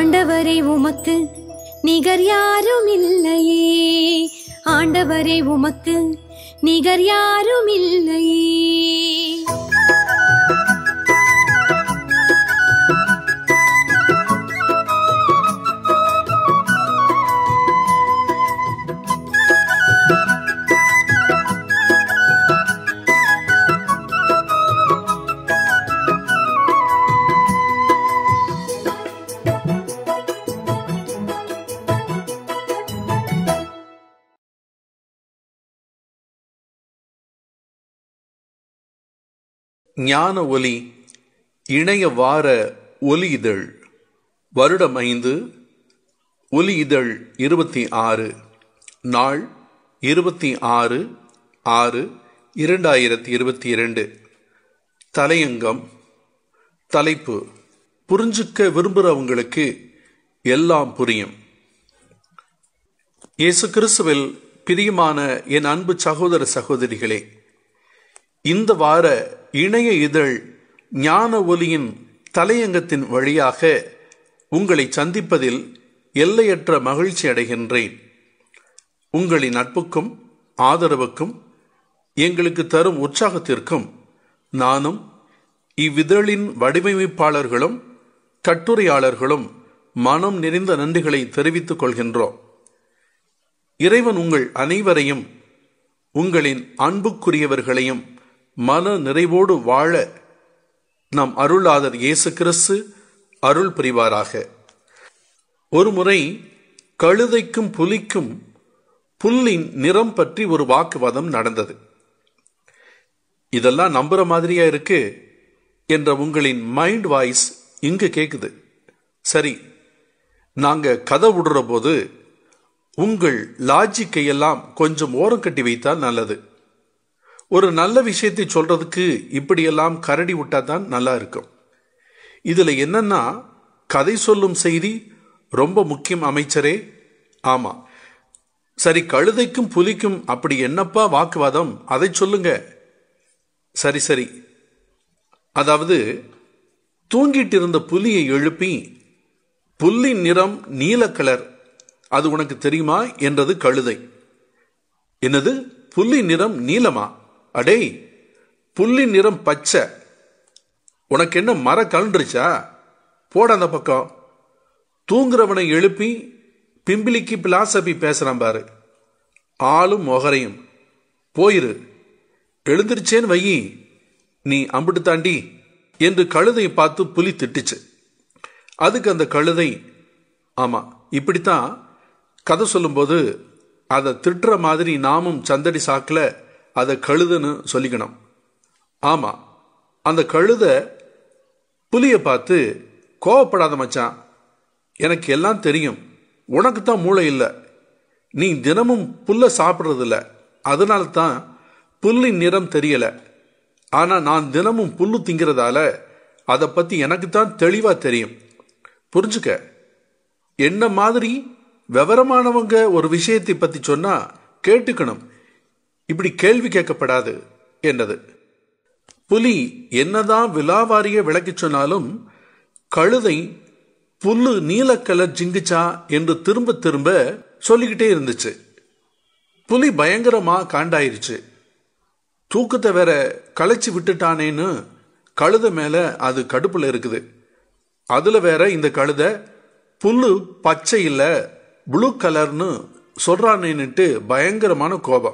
ஆண்டவரே உமக்கு நிகர் யாரும் இல்லையே ஆண்டவரே உமக்கு நிகர் யாரும் இல்லையே ஞான ஒலி இணைய வார ஒலி இதழ் வருடம் ஐந்து ஒலி இதழ் இருபத்தி ஆறு நாள் இருபத்தி ஆறு ஆறு இரண்டாயிரத்தி இருபத்தி இரண்டு தலையங்கம் தலைப்பு புரிஞ்சுக்க விரும்புகிறவங்களுக்கு எல்லாம் புரியும் இயேசு கிறிஸ்துவில் பிரியமான என் அன்பு சகோதர சகோதரிகளே இந்த வார இணைய இதழ் ஞான ஒலியின் தலையங்கத்தின் வழியாக உங்களை சந்திப்பதில் எல்லையற்ற மகிழ்ச்சி அடைகின்றேன் உங்களின் நட்புக்கும் ஆதரவுக்கும் எங்களுக்கு தரும் உற்சாகத்திற்கும் நானும் இவ்விதழின் வடிவமைப்பாளர்களும் கட்டுரையாளர்களும் மனம் நிறைந்த நன்றிகளை தெரிவித்துக் கொள்கின்றோம் இறைவன் உங்கள் அனைவரையும் உங்களின் அன்புக்குரியவர்களையும் மன நிறைவோடு வாழ நம் அருளாதர் இயேசு கிறிஸ்து அருள் புரிவாராக ஒருமுறை கழுதைக்கும் புலிக்கும் புல்லின் நிறம் பற்றி ஒரு வாக்குவாதம் நடந்தது இதெல்லாம் நம்புற மாதிரியா இருக்கு என்ற உங்களின் மைண்ட் வாய்ஸ் இங்கு கேக்குது சரி நாங்க கதை விடுற போது உங்கள் லாஜிக்கை எல்லாம் கொஞ்சம் ஓரம் கட்டி வைத்தால் நல்லது ஒரு நல்ல விஷயத்தை சொல்றதுக்கு இப்படியெல்லாம் கரடி விட்டா தான் நல்லா இருக்கும் இதுல என்னன்னா கதை சொல்லும் செய்தி ரொம்ப முக்கியம் அமைச்சரே ஆமா சரி கழுதைக்கும் புலிக்கும் அப்படி என்னப்பா வாக்குவாதம் அதை சொல்லுங்க சரி சரி அதாவது தூங்கிட்டு இருந்த புலியை எழுப்பி புல்லின் நிறம் நீல கலர் அது உனக்கு தெரியுமா என்றது கழுதை என்னது புல்லின் நிறம் நீலமா அடே புல்லின் நிறம் பச்சை உனக்கு என்ன மர கலண்டுருச்சா போட அந்த பக்கம் தூங்குறவனை எழுப்பி பிம்பிலிக்கு பிலாசபி பேசுறான் பாரு ஆளும் மொகரையும் போயிரு எழுந்திருச்சேன்னு வையி நீ அம்பிட்டு தாண்டி என்று கழுதையை பார்த்து புலி திட்டுச்சு அதுக்கு அந்த கழுதை ஆமா இப்படித்தான் கதை சொல்லும்போது அதை திட்டுற மாதிரி நாமும் சந்தடி சாக்கில் அதை கழுதுன்னு சொல்லிக்கணும் ஆமா அந்த கழுத புலியை பார்த்து கோவப்படாத மச்சான் எனக்கு எல்லாம் தெரியும் உனக்கு தான் மூளை இல்லை நீ தினமும் புல்ல சாப்பிட்றதில்ல அதனால தான் புல்லின் நிறம் தெரியல ஆனா நான் தினமும் புல்லு திங்கிறதால அதை பத்தி எனக்கு தான் தெளிவா தெரியும் புரிஞ்சுக்க என்ன மாதிரி விவரமானவங்க ஒரு விஷயத்தை பத்தி சொன்னா கேட்டுக்கணும் இப்படி கேள்வி கேட்கப்படாது என்றது புலி என்னதான் விலாவாரிய விளக்கி சொன்னாலும் கழுதை புல்லு நீல கலர் ஜிங்குச்சா என்று திரும்ப திரும்ப சொல்லிக்கிட்டே இருந்துச்சு புலி பயங்கரமா காண்டாயிருச்சு தூக்கத்தை வேற களைச்சு விட்டுட்டானேன்னு கழுத மேல அது கடுப்புல இருக்குது அதுல வேற இந்த கழுத புல்லு பச்சை இல்ல ப்ளூ கலர்னு சொல்றானேன்னுட்டு பயங்கரமான கோபம்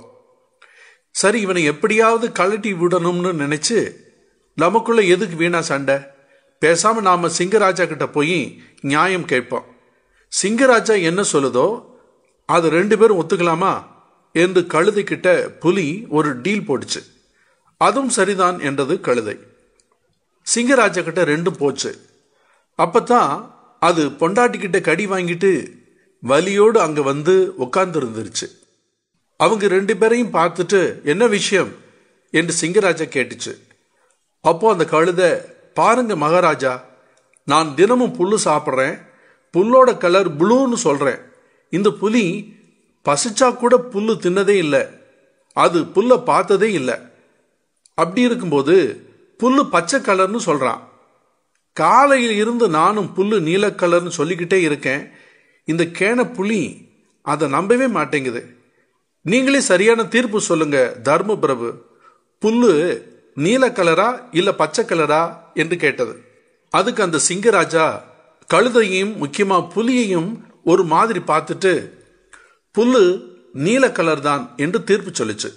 சரி இவனை எப்படியாவது கழட்டி விடணும்னு நினைச்சு நமக்குள்ள எதுக்கு வீணா சண்டை பேசாம நாம சிங்கராஜா கிட்ட போய் நியாயம் கேட்போம் சிங்கராஜா என்ன சொல்லுதோ அது ரெண்டு பேரும் ஒத்துக்கலாமா என்று கழுதை கிட்ட புலி ஒரு டீல் போட்டுச்சு அதுவும் சரிதான் என்றது கழுதை சிங்கராஜா கிட்ட ரெண்டும் போச்சு அப்பதான் அது பொண்டாட்டி கிட்ட கடி வாங்கிட்டு வலியோடு அங்க வந்து உட்கார்ந்து இருந்துருச்சு அவங்க ரெண்டு பேரையும் பார்த்துட்டு என்ன விஷயம் என்று சிங்கராஜா கேட்டுச்சு அப்போ அந்த கழுத பாருங்க மகாராஜா நான் தினமும் புல்லு சாப்பிட்றேன் புல்லோட கலர் ப்ளூன்னு சொல்றேன் இந்த புலி பசிச்சா கூட புல்லு தின்னதே இல்லை அது புல்ல பார்த்ததே இல்லை அப்படி இருக்கும்போது புல்லு பச்சை கலர்னு சொல்றான் காலையில் இருந்து நானும் புல்லு நீல கலர்னு சொல்லிக்கிட்டே இருக்கேன் இந்த கேன புலி அதை நம்பவே மாட்டேங்குது நீங்களே சரியான தீர்ப்பு சொல்லுங்க தர்ம பிரபு புல்லு நீல கலரா இல்ல பச்சை கலரா என்று கேட்டது அதுக்கு அந்த சிங்கராஜா கழுதையும் முக்கியமா புலியையும் ஒரு மாதிரி பார்த்துட்டு புல்லு நீல கலர் தான் என்று தீர்ப்பு சொல்லுச்சு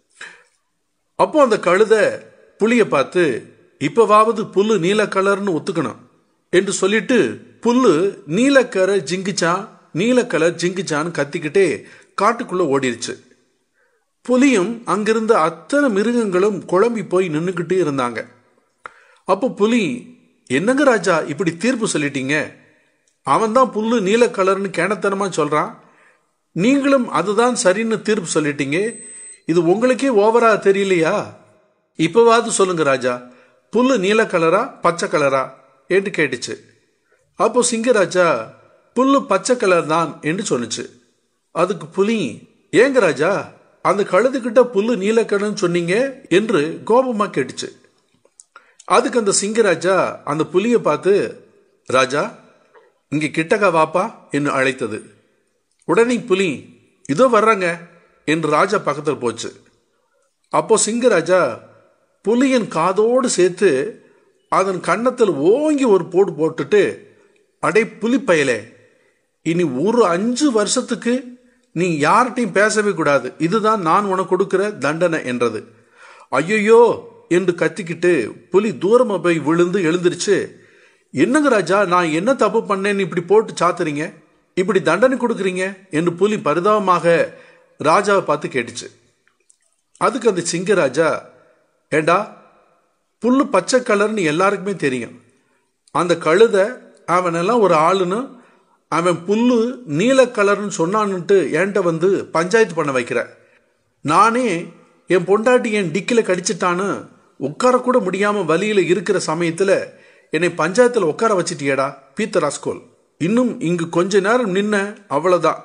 அப்போ அந்த கழுத புலிய பார்த்து இப்பவாவது புல்லு நீல கலர்னு ஒத்துக்கணும் என்று சொல்லிட்டு புல்லு நீலக்கரை ஜிங்கிச்சா நீலக்கலர் ஜிங்கிச்சான்னு கத்திக்கிட்டே காட்டுக்குள்ள ஓடிருச்சு புலியும் அங்கிருந்த அத்தனை மிருகங்களும் குழம்பி போய் நின்றுக்கிட்டு இருந்தாங்க அப்போ புலி என்னங்க ராஜா இப்படி தீர்ப்பு சொல்லிட்டீங்க அவன் தான் புல்லு நீல கலர்னு கேனத்தனமா சொல்றான் நீங்களும் அதுதான் சரின்னு தீர்ப்பு சொல்லிட்டீங்க இது உங்களுக்கே ஓவரா தெரியலையா இப்பவாவது சொல்லுங்க ராஜா புல்லு நீல கலரா பச்சை கலரா என்று கேட்டுச்சு அப்போ சிங்கராஜா புல்லு பச்சை கலர் தான் என்று சொன்னுச்சு அதுக்கு புலி ஏங்க ராஜா அந்த கழுதுகிட்ட புல்லு நீலக்கலர்னு சொன்னீங்க என்று கோபமா கேட்டுச்சு அதுக்கு அந்த சிங்கராஜா அந்த புலியை பார்த்து ராஜா இங்க கிட்டக்க வாப்பா என்று அழைத்தது உடனே புலி இதோ வர்றாங்க என்று ராஜா பக்கத்தில் போச்சு அப்போ சிங்கராஜா புலியின் காதோடு சேர்த்து அதன் கன்னத்தில் ஓங்கி ஒரு போடு போட்டுட்டு அடே புலி பயலே இனி ஒரு அஞ்சு வருஷத்துக்கு நீ யார்கிட்டையும் பேசவே கூடாது இதுதான் நான் உனக்கு கொடுக்கிற தண்டனை என்றது ஐயோ என்று கத்திக்கிட்டு புலி தூரமா போய் விழுந்து எழுந்திருச்சு என்னங்க ராஜா நான் என்ன தப்பு பண்ணேன்னு இப்படி போட்டு சாத்துறீங்க இப்படி தண்டனை கொடுக்குறீங்க என்று புலி பரிதாபமாக ராஜாவை பார்த்து கேட்டுச்சு அதுக்கு அந்த சிங்கராஜா ஏண்டா புல்லு பச்சை கலர்னு எல்லாருக்குமே தெரியும் அந்த கழுத அவனெல்லாம் ஒரு ஆளுன்னு அவன் புல்லு நீல கலர்னு சொன்னான்னுட்டு என்கிட்ட வந்து பஞ்சாயத்து பண்ண வைக்கிற நானே என் பொண்டாட்டி என் டிக்கில கடிச்சிட்டான்னு உட்கார கூட முடியாம வழியில இருக்கிற சமயத்துல என்னை பஞ்சாயத்துல உட்கார வச்சிட்டியடா பீத்தர் ராஸ்கோல் இன்னும் இங்கு கொஞ்ச நேரம் நின்ன அவ்வளவுதான்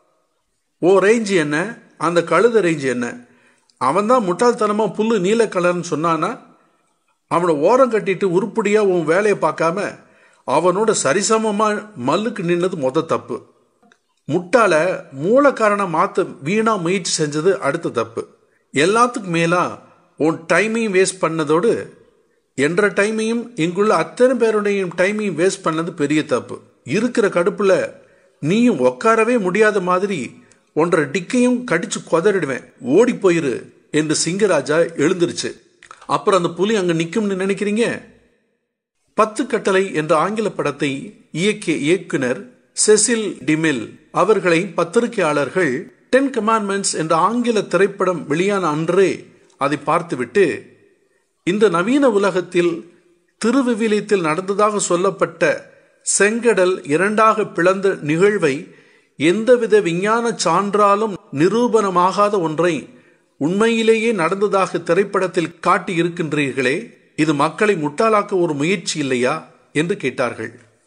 ஓ ரேஞ்சு என்ன அந்த கழுத ரேஞ்சு என்ன அவன் தான் முட்டாள்தனமா புல்லு நீல கலர்னு சொன்னானா அவனை ஓரம் கட்டிட்டு உருப்படியா உன் வேலையை பார்க்காம அவனோட சரிசமமா மல்லுக்கு நின்னது மொத தப்பு முட்டால மூலக்காரனை மாத்த வீணா முயற்சி செஞ்சது அடுத்த தப்பு எல்லாத்துக்கும் மேலா உன் டைமையும் வேஸ்ட் பண்ணதோடு என்ற டைமையும் இங்குள்ள அத்தனை பேருடைய டைமையும் வேஸ்ட் பண்ணது பெரிய தப்பு இருக்கிற கடுப்புல நீயும் உட்காரவே முடியாத மாதிரி ஒன்றரை டிக்கையும் கடிச்சு கொதறிடுவேன் ஓடி போயிரு என்று சிங்கராஜா எழுந்திருச்சு அப்புறம் அந்த புலி அங்க நிக்கும்னு நினைக்கிறீங்க பத்து கட்டளை என்ற ஆங்கில படத்தை இயக்கிய இயக்குனர் செசில் டிமில் அவர்களை பத்திரிகையாளர்கள் டென் கமாண்ட்மெண்ட்ஸ் என்ற ஆங்கில திரைப்படம் வெளியான அன்றே அதை பார்த்துவிட்டு இந்த நவீன உலகத்தில் திருவிவிலியத்தில் நடந்ததாக சொல்லப்பட்ட செங்கடல் இரண்டாக பிளந்த நிகழ்வை எந்தவித விஞ்ஞான சான்றாலும் நிரூபணமாகாத ஒன்றை உண்மையிலேயே நடந்ததாக திரைப்படத்தில் காட்டி இருக்கின்றீர்களே இது மக்களை முட்டாளாக்க ஒரு முயற்சி இல்லையா என்று கேட்டார்கள்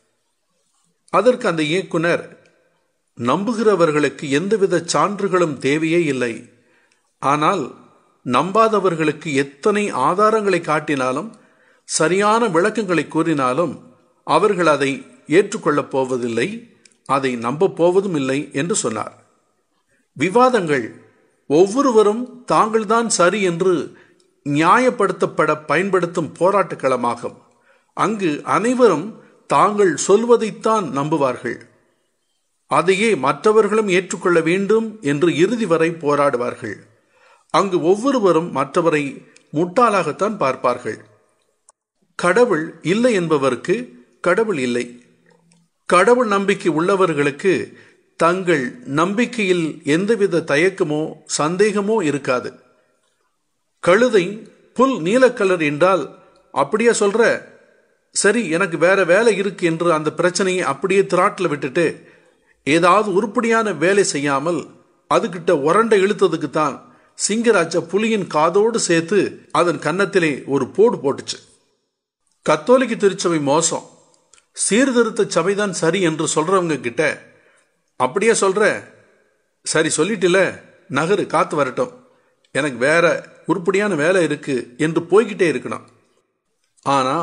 அதற்கு அந்த இயக்குனர் நம்புகிறவர்களுக்கு எந்தவித சான்றுகளும் தேவையே இல்லை ஆனால் நம்பாதவர்களுக்கு எத்தனை ஆதாரங்களை காட்டினாலும் சரியான விளக்கங்களை கூறினாலும் அவர்கள் அதை ஏற்றுக்கொள்ளப் போவதில்லை அதை நம்ப போவதும் இல்லை என்று சொன்னார் விவாதங்கள் ஒவ்வொருவரும் தாங்கள்தான் சரி என்று நியாயப்படுத்தப்பட பயன்படுத்தும் போராட்ட களமாகும் அங்கு அனைவரும் தாங்கள் சொல்வதைத்தான் நம்புவார்கள் அதையே மற்றவர்களும் ஏற்றுக்கொள்ள வேண்டும் என்று இறுதி வரை போராடுவார்கள் அங்கு ஒவ்வொருவரும் மற்றவரை முட்டாளாகத்தான் பார்ப்பார்கள் கடவுள் இல்லை என்பவருக்கு கடவுள் இல்லை கடவுள் நம்பிக்கை உள்ளவர்களுக்கு தங்கள் நம்பிக்கையில் எந்தவித தயக்கமோ சந்தேகமோ இருக்காது கழுதை புல் நீலக்கலர் என்றால் அப்படியே சொல்ற சரி எனக்கு வேற வேலை இருக்கு என்று அந்த பிரச்சனையை அப்படியே திராட்டில் விட்டுட்டு ஏதாவது உருப்படியான வேலை செய்யாமல் அதுகிட்ட உரண்டை இழுத்ததுக்கு தான் சிங்கராஜா புலியின் காதோடு சேர்த்து அதன் கன்னத்திலே ஒரு போடு போட்டுச்சு கத்தோலிக்க திருச்சபை மோசம் சீர்திருத்த சபைதான் சரி என்று சொல்றவங்க கிட்ட அப்படியே சொல்ற சரி சொல்லிட்டுல நகரு காத்து வரட்டும் எனக்கு வேற உருப்படியான வேலை இருக்கு என்று போய்கிட்டே இருக்கணும் ஆனா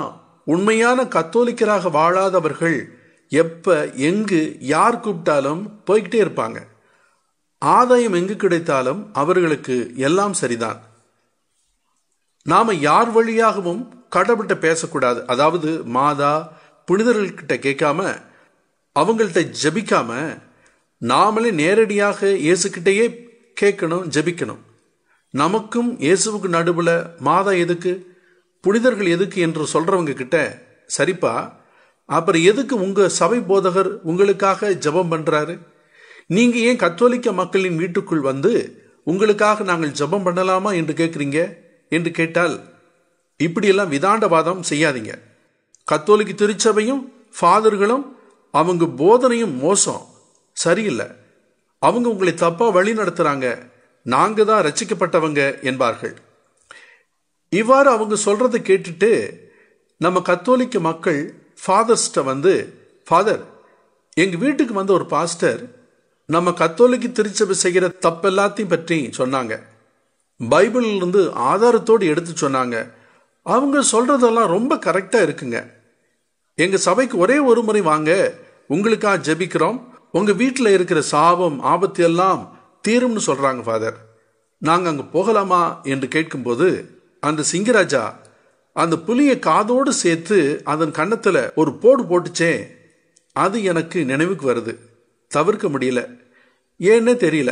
உண்மையான கத்தோலிக்கராக வாழாதவர்கள் எப்ப எங்கு யார் கூப்பிட்டாலும் போய்கிட்டே இருப்பாங்க ஆதாயம் எங்கு கிடைத்தாலும் அவர்களுக்கு எல்லாம் சரிதான் நாம யார் வழியாகவும் கடவுள்கிட்ட பேசக்கூடாது அதாவது மாதா புனிதர்கள்கிட்ட கேட்காம அவங்கள்ட்ட ஜெபிக்காம நாமளே நேரடியாக இயேசுக்கிட்டேயே கேட்கணும் ஜெபிக்கணும் நமக்கும் இயேசுவுக்கு நடுவுல மாதா எதுக்கு புனிதர்கள் எதுக்கு என்று சொல்றவங்க கிட்ட சரிப்பா அப்புறம் எதுக்கு உங்க சபை போதகர் உங்களுக்காக ஜெபம் பண்றாரு நீங்க ஏன் கத்தோலிக்க மக்களின் வீட்டுக்குள் வந்து உங்களுக்காக நாங்கள் ஜெபம் பண்ணலாமா என்று கேட்குறீங்க என்று கேட்டால் இப்படியெல்லாம் விதாண்டவாதம் செய்யாதீங்க கத்தோலிக்க திருச்சபையும் ஃபாதர்களும் அவங்க போதனையும் மோசம் சரியில்லை அவங்க உங்களை தப்பா வழி நடத்துறாங்க நாங்க தான் ரச்சிக்கப்பட்டவங்க என்பார்கள் இவ்வாறு அவங்க சொல்றதை கேட்டுட்டு நம்ம கத்தோலிக்க மக்கள் ஃபாதர்ஸ்ட வந்து ஃபாதர் எங்க வீட்டுக்கு வந்த ஒரு பாஸ்டர் நம்ம கத்தோலிக்க திருச்சபை செய்கிற தப்பெல்லாத்தையும் பற்றி சொன்னாங்க பைபிள்ல இருந்து ஆதாரத்தோடு எடுத்து சொன்னாங்க அவங்க சொல்றதெல்லாம் ரொம்ப கரெக்டா இருக்குங்க எங்க சபைக்கு ஒரே ஒரு முறை வாங்க உங்களுக்காக ஜெபிக்கிறோம் உங்க வீட்டில் இருக்கிற சாபம் ஆபத்து எல்லாம் தீரும்னு சொல்றாங்க ஃபாதர் நாங்க அங்க போகலாமா என்று கேட்கும்போது அந்த சிங்கராஜா அந்த புலியை காதோடு சேர்த்து அதன் கன்னத்துல ஒரு போடு போட்டுச்சே அது எனக்கு நினைவுக்கு வருது தவிர்க்க முடியல ஏன்னே தெரியல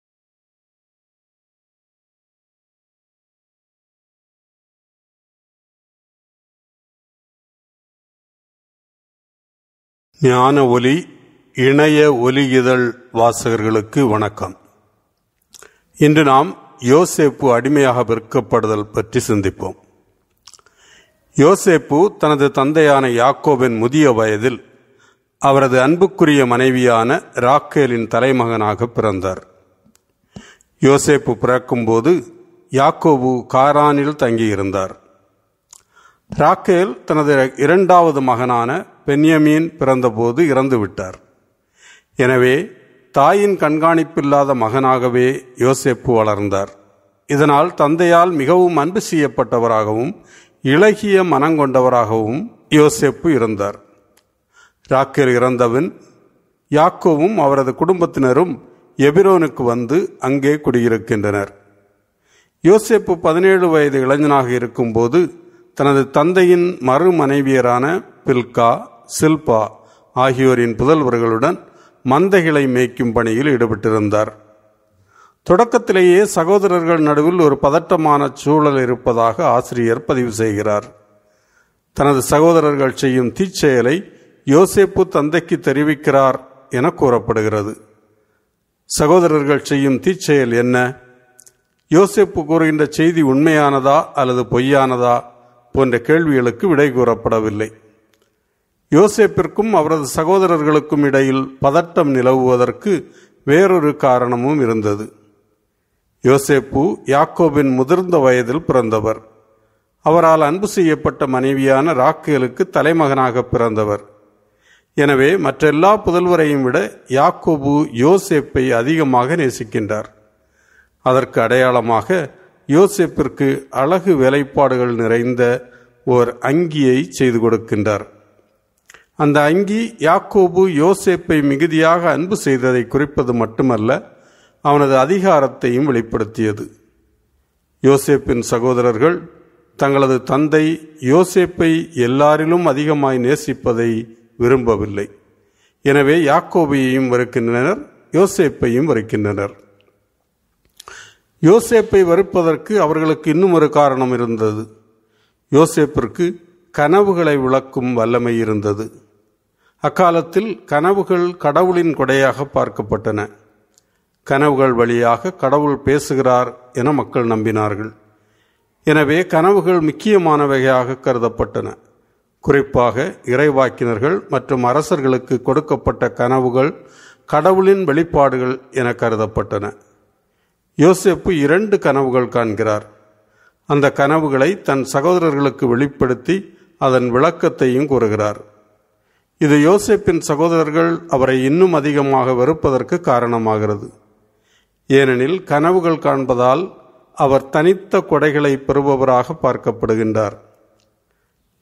ஞான ஒலி இணைய ஒலி இதழ் வாசகர்களுக்கு வணக்கம் இன்று நாம் யோசேப்பு அடிமையாக விற்கப்படுதல் பற்றி சிந்திப்போம் யோசேப்பு தனது தந்தையான யாக்கோபின் முதிய வயதில் அவரது அன்புக்குரிய மனைவியான ராக்கேலின் தலைமகனாக பிறந்தார் யோசேப்பு பிறக்கும்போது யாக்கோபு காரானில் தங்கியிருந்தார் ராக்கேல் தனது இரண்டாவது மகனான பென்யமீன் பிறந்தபோது இறந்துவிட்டார் எனவே தாயின் கண்காணிப்பில்லாத மகனாகவே யோசேப்பு வளர்ந்தார் இதனால் தந்தையால் மிகவும் அன்பு செய்யப்பட்டவராகவும் இளகிய மனங்கொண்டவராகவும் யோசேப்பு இருந்தார் ராக்கேல் இறந்தவன் யாக்கோவும் அவரது குடும்பத்தினரும் எபிரோனுக்கு வந்து அங்கே குடியிருக்கின்றனர் யோசேப்பு பதினேழு வயது இளைஞனாக இருக்கும்போது தனது தந்தையின் மறு மனைவியரான பில்கா சில்பா ஆகியோரின் புதல்வர்களுடன் மந்தைகளை மேய்க்கும் பணியில் ஈடுபட்டிருந்தார் தொடக்கத்திலேயே சகோதரர்கள் நடுவில் ஒரு பதட்டமான சூழல் இருப்பதாக ஆசிரியர் பதிவு செய்கிறார் தனது சகோதரர்கள் செய்யும் தீச்செயலை யோசேப்பு தந்தைக்கு தெரிவிக்கிறார் என கூறப்படுகிறது சகோதரர்கள் செய்யும் தீச்செயல் என்ன யோசேப்பு கூறுகின்ற செய்தி உண்மையானதா அல்லது பொய்யானதா போன்ற கேள்விகளுக்கு விடை கூறப்படவில்லை யோசேப்பிற்கும் அவரது சகோதரர்களுக்கும் இடையில் பதட்டம் நிலவுவதற்கு வேறொரு காரணமும் இருந்தது யோசேப்பு யாக்கோபின் முதிர்ந்த வயதில் பிறந்தவர் அவரால் அன்பு செய்யப்பட்ட மனைவியான ராக்கேலுக்கு தலைமகனாக பிறந்தவர் எனவே மற்றெல்லா புதல்வரையும் விட யாக்கோபு யோசேப்பை அதிகமாக நேசிக்கின்றார் அதற்கு அடையாளமாக யோசேப்பிற்கு அழகு வேலைப்பாடுகள் நிறைந்த ஓர் அங்கியை செய்து கொடுக்கின்றார் அந்த அங்கி யாக்கோபு யோசேப்பை மிகுதியாக அன்பு செய்ததை குறிப்பது மட்டுமல்ல அவனது அதிகாரத்தையும் வெளிப்படுத்தியது யோசேப்பின் சகோதரர்கள் தங்களது தந்தை யோசேப்பை எல்லாரிலும் அதிகமாய் நேசிப்பதை விரும்பவில்லை எனவே யாக்கோபையையும் வெறுக்கின்றனர் யோசேப்பையும் வெறுக்கின்றனர் யோசேப்பை வெறுப்பதற்கு அவர்களுக்கு இன்னும் ஒரு காரணம் இருந்தது யோசேப்பிற்கு கனவுகளை விளக்கும் வல்லமை இருந்தது அக்காலத்தில் கனவுகள் கடவுளின் கொடையாக பார்க்கப்பட்டன கனவுகள் வழியாக கடவுள் பேசுகிறார் என மக்கள் நம்பினார்கள் எனவே கனவுகள் முக்கியமானவையாக கருதப்பட்டன குறிப்பாக இறைவாக்கினர்கள் மற்றும் அரசர்களுக்கு கொடுக்கப்பட்ட கனவுகள் கடவுளின் வெளிப்பாடுகள் என கருதப்பட்டன யோசேப்பு இரண்டு கனவுகள் காண்கிறார் அந்த கனவுகளை தன் சகோதரர்களுக்கு வெளிப்படுத்தி அதன் விளக்கத்தையும் கூறுகிறார் இது யோசேப்பின் சகோதரர்கள் அவரை இன்னும் அதிகமாக வெறுப்பதற்கு காரணமாகிறது ஏனெனில் கனவுகள் காண்பதால் அவர் தனித்த கொடைகளை பெறுபவராக பார்க்கப்படுகின்றார்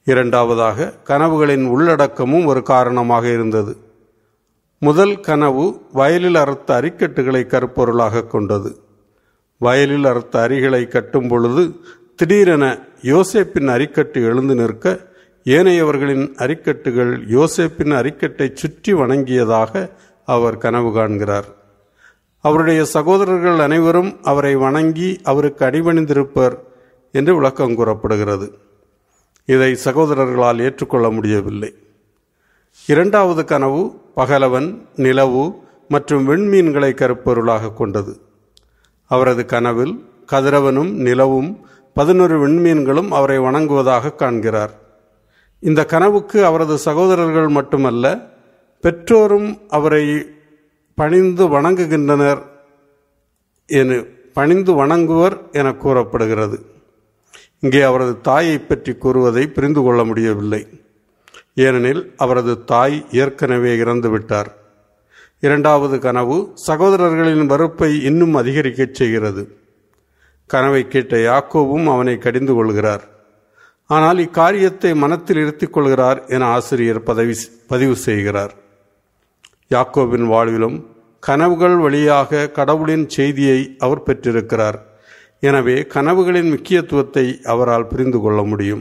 இரண்டாவதாக கனவுகளின் உள்ளடக்கமும் ஒரு காரணமாக இருந்தது முதல் கனவு வயலில் அறுத்த அரிக்கட்டுகளை கருப்பொருளாக கொண்டது வயலில் அறுத்த அரிகளை கட்டும் பொழுது திடீரென யோசேப்பின் அரிக்கட்டு எழுந்து நிற்க ஏனையவர்களின் அரிக்கட்டுகள் யோசேப்பின் அரிக்கட்டை சுற்றி வணங்கியதாக அவர் கனவு காண்கிறார் அவருடைய சகோதரர்கள் அனைவரும் அவரை வணங்கி அவருக்கு அடிபணிந்திருப்பர் என்று விளக்கம் கூறப்படுகிறது இதை சகோதரர்களால் ஏற்றுக்கொள்ள முடியவில்லை இரண்டாவது கனவு பகலவன் நிலவு மற்றும் விண்மீன்களை கருப்பொருளாக கொண்டது அவரது கனவில் கதிரவனும் நிலவும் பதினொரு விண்மீன்களும் அவரை வணங்குவதாக காண்கிறார் இந்த கனவுக்கு அவரது சகோதரர்கள் மட்டுமல்ல பெற்றோரும் அவரை பணிந்து வணங்குகின்றனர் என பணிந்து வணங்குவர் என கூறப்படுகிறது இங்கே அவரது தாயை பற்றி கூறுவதை புரிந்து கொள்ள முடியவில்லை ஏனெனில் அவரது தாய் ஏற்கனவே இறந்துவிட்டார் இரண்டாவது கனவு சகோதரர்களின் வெறுப்பை இன்னும் அதிகரிக்கச் செய்கிறது கனவை கேட்ட யாக்கோவும் அவனை கடிந்து கொள்கிறார் ஆனால் இக்காரியத்தை மனத்தில் இருத்திக் கொள்கிறார் என ஆசிரியர் பதவி பதிவு செய்கிறார் யாக்கோபின் வாழ்விலும் கனவுகள் வழியாக கடவுளின் செய்தியை அவர் பெற்றிருக்கிறார் எனவே கனவுகளின் முக்கியத்துவத்தை அவரால் புரிந்து கொள்ள முடியும்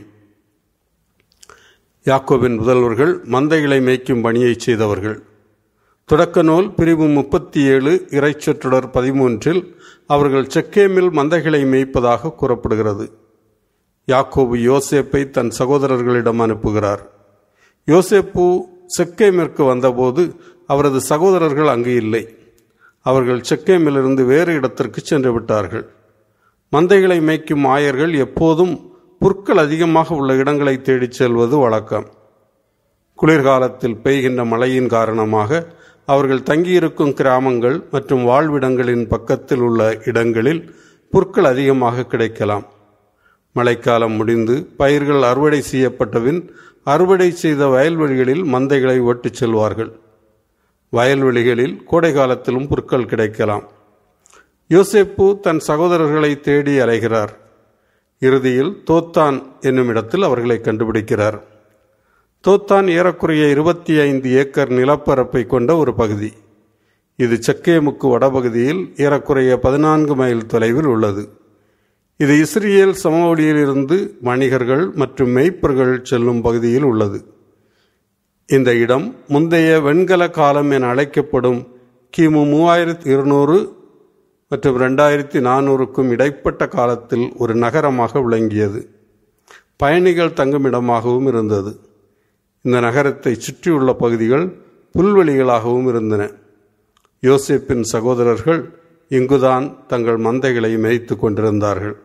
யாக்கோபின் முதல்வர்கள் மந்தைகளை மேய்க்கும் பணியை செய்தவர்கள் தொடக்க நூல் பிரிவு முப்பத்தி ஏழு இறைச்சொற்றொடர் பதிமூன்றில் அவர்கள் செக்கேமில் மந்தைகளை மேய்ப்பதாக கூறப்படுகிறது யாக்கோபு யோசேப்பை தன் சகோதரர்களிடம் அனுப்புகிறார் யோசேப்பு செக்கேமிற்கு வந்தபோது அவரது சகோதரர்கள் அங்கு இல்லை அவர்கள் செக்கேமிலிருந்து வேறு இடத்திற்கு சென்று விட்டார்கள் மந்தைகளை மேய்க்கும் ஆயர்கள் எப்போதும் புற்கள் அதிகமாக உள்ள இடங்களை தேடிச் செல்வது வழக்கம் குளிர்காலத்தில் பெய்கின்ற மழையின் காரணமாக அவர்கள் தங்கியிருக்கும் கிராமங்கள் மற்றும் வாழ்விடங்களின் பக்கத்தில் உள்ள இடங்களில் புற்கள் அதிகமாக கிடைக்கலாம் மழைக்காலம் முடிந்து பயிர்கள் அறுவடை செய்யப்பட்டபின் அறுவடை செய்த வயல்வெளிகளில் மந்தைகளை ஓட்டிச் செல்வார்கள் வயல்வெளிகளில் கோடை காலத்திலும் புற்கள் கிடைக்கலாம் யோசேப்பு தன் சகோதரர்களை தேடி அலைகிறார் இறுதியில் தோத்தான் என்னும் இடத்தில் அவர்களை கண்டுபிடிக்கிறார் தோத்தான் ஏறக்குறைய இருபத்தி ஐந்து ஏக்கர் நிலப்பரப்பை கொண்ட ஒரு பகுதி இது செக்கேமுக்கு வடபகுதியில் ஏறக்குறைய பதினான்கு மைல் தொலைவில் உள்ளது இது இஸ்ரேல் சமவெளியிலிருந்து வணிகர்கள் மற்றும் மெய்ப்பர்கள் செல்லும் பகுதியில் உள்ளது இந்த இடம் முந்தைய வெண்கல காலம் என அழைக்கப்படும் கிமு மூவாயிரத்தி இருநூறு மற்றும் ரெண்டாயிரத்தி நானூறுக்கும் இடைப்பட்ட காலத்தில் ஒரு நகரமாக விளங்கியது பயணிகள் தங்குமிடமாகவும் இருந்தது இந்த நகரத்தை சுற்றியுள்ள பகுதிகள் புல்வெளிகளாகவும் இருந்தன யோசேப்பின் சகோதரர்கள் இங்குதான் தங்கள் மந்தைகளை மேய்த்து கொண்டிருந்தார்கள்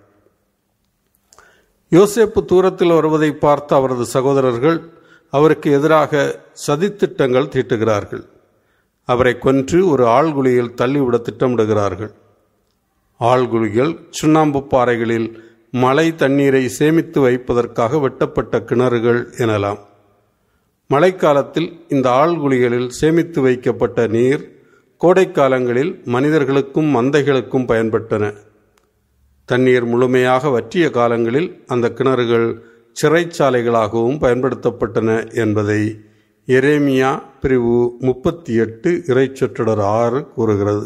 யோசேப்பு தூரத்தில் வருவதை பார்த்த அவரது சகோதரர்கள் அவருக்கு எதிராக சதித்திட்டங்கள் தீட்டுகிறார்கள் அவரை கொன்று ஒரு ஆழ்குழியில் தள்ளிவிட திட்டமிடுகிறார்கள் ஆழ்குழிகள் சுண்ணாம்பு பாறைகளில் மழை தண்ணீரை சேமித்து வைப்பதற்காக வெட்டப்பட்ட கிணறுகள் எனலாம் மழைக்காலத்தில் இந்த ஆழ்குழிகளில் சேமித்து வைக்கப்பட்ட நீர் கோடைக்காலங்களில் மனிதர்களுக்கும் மந்தைகளுக்கும் பயன்பட்டன தண்ணீர் முழுமையாக வற்றிய காலங்களில் அந்த கிணறுகள் சிறைச்சாலைகளாகவும் பயன்படுத்தப்பட்டன என்பதை எரேமியா பிரிவு முப்பத்தி எட்டு இறைச்சொற்றொடர் ஆறு கூறுகிறது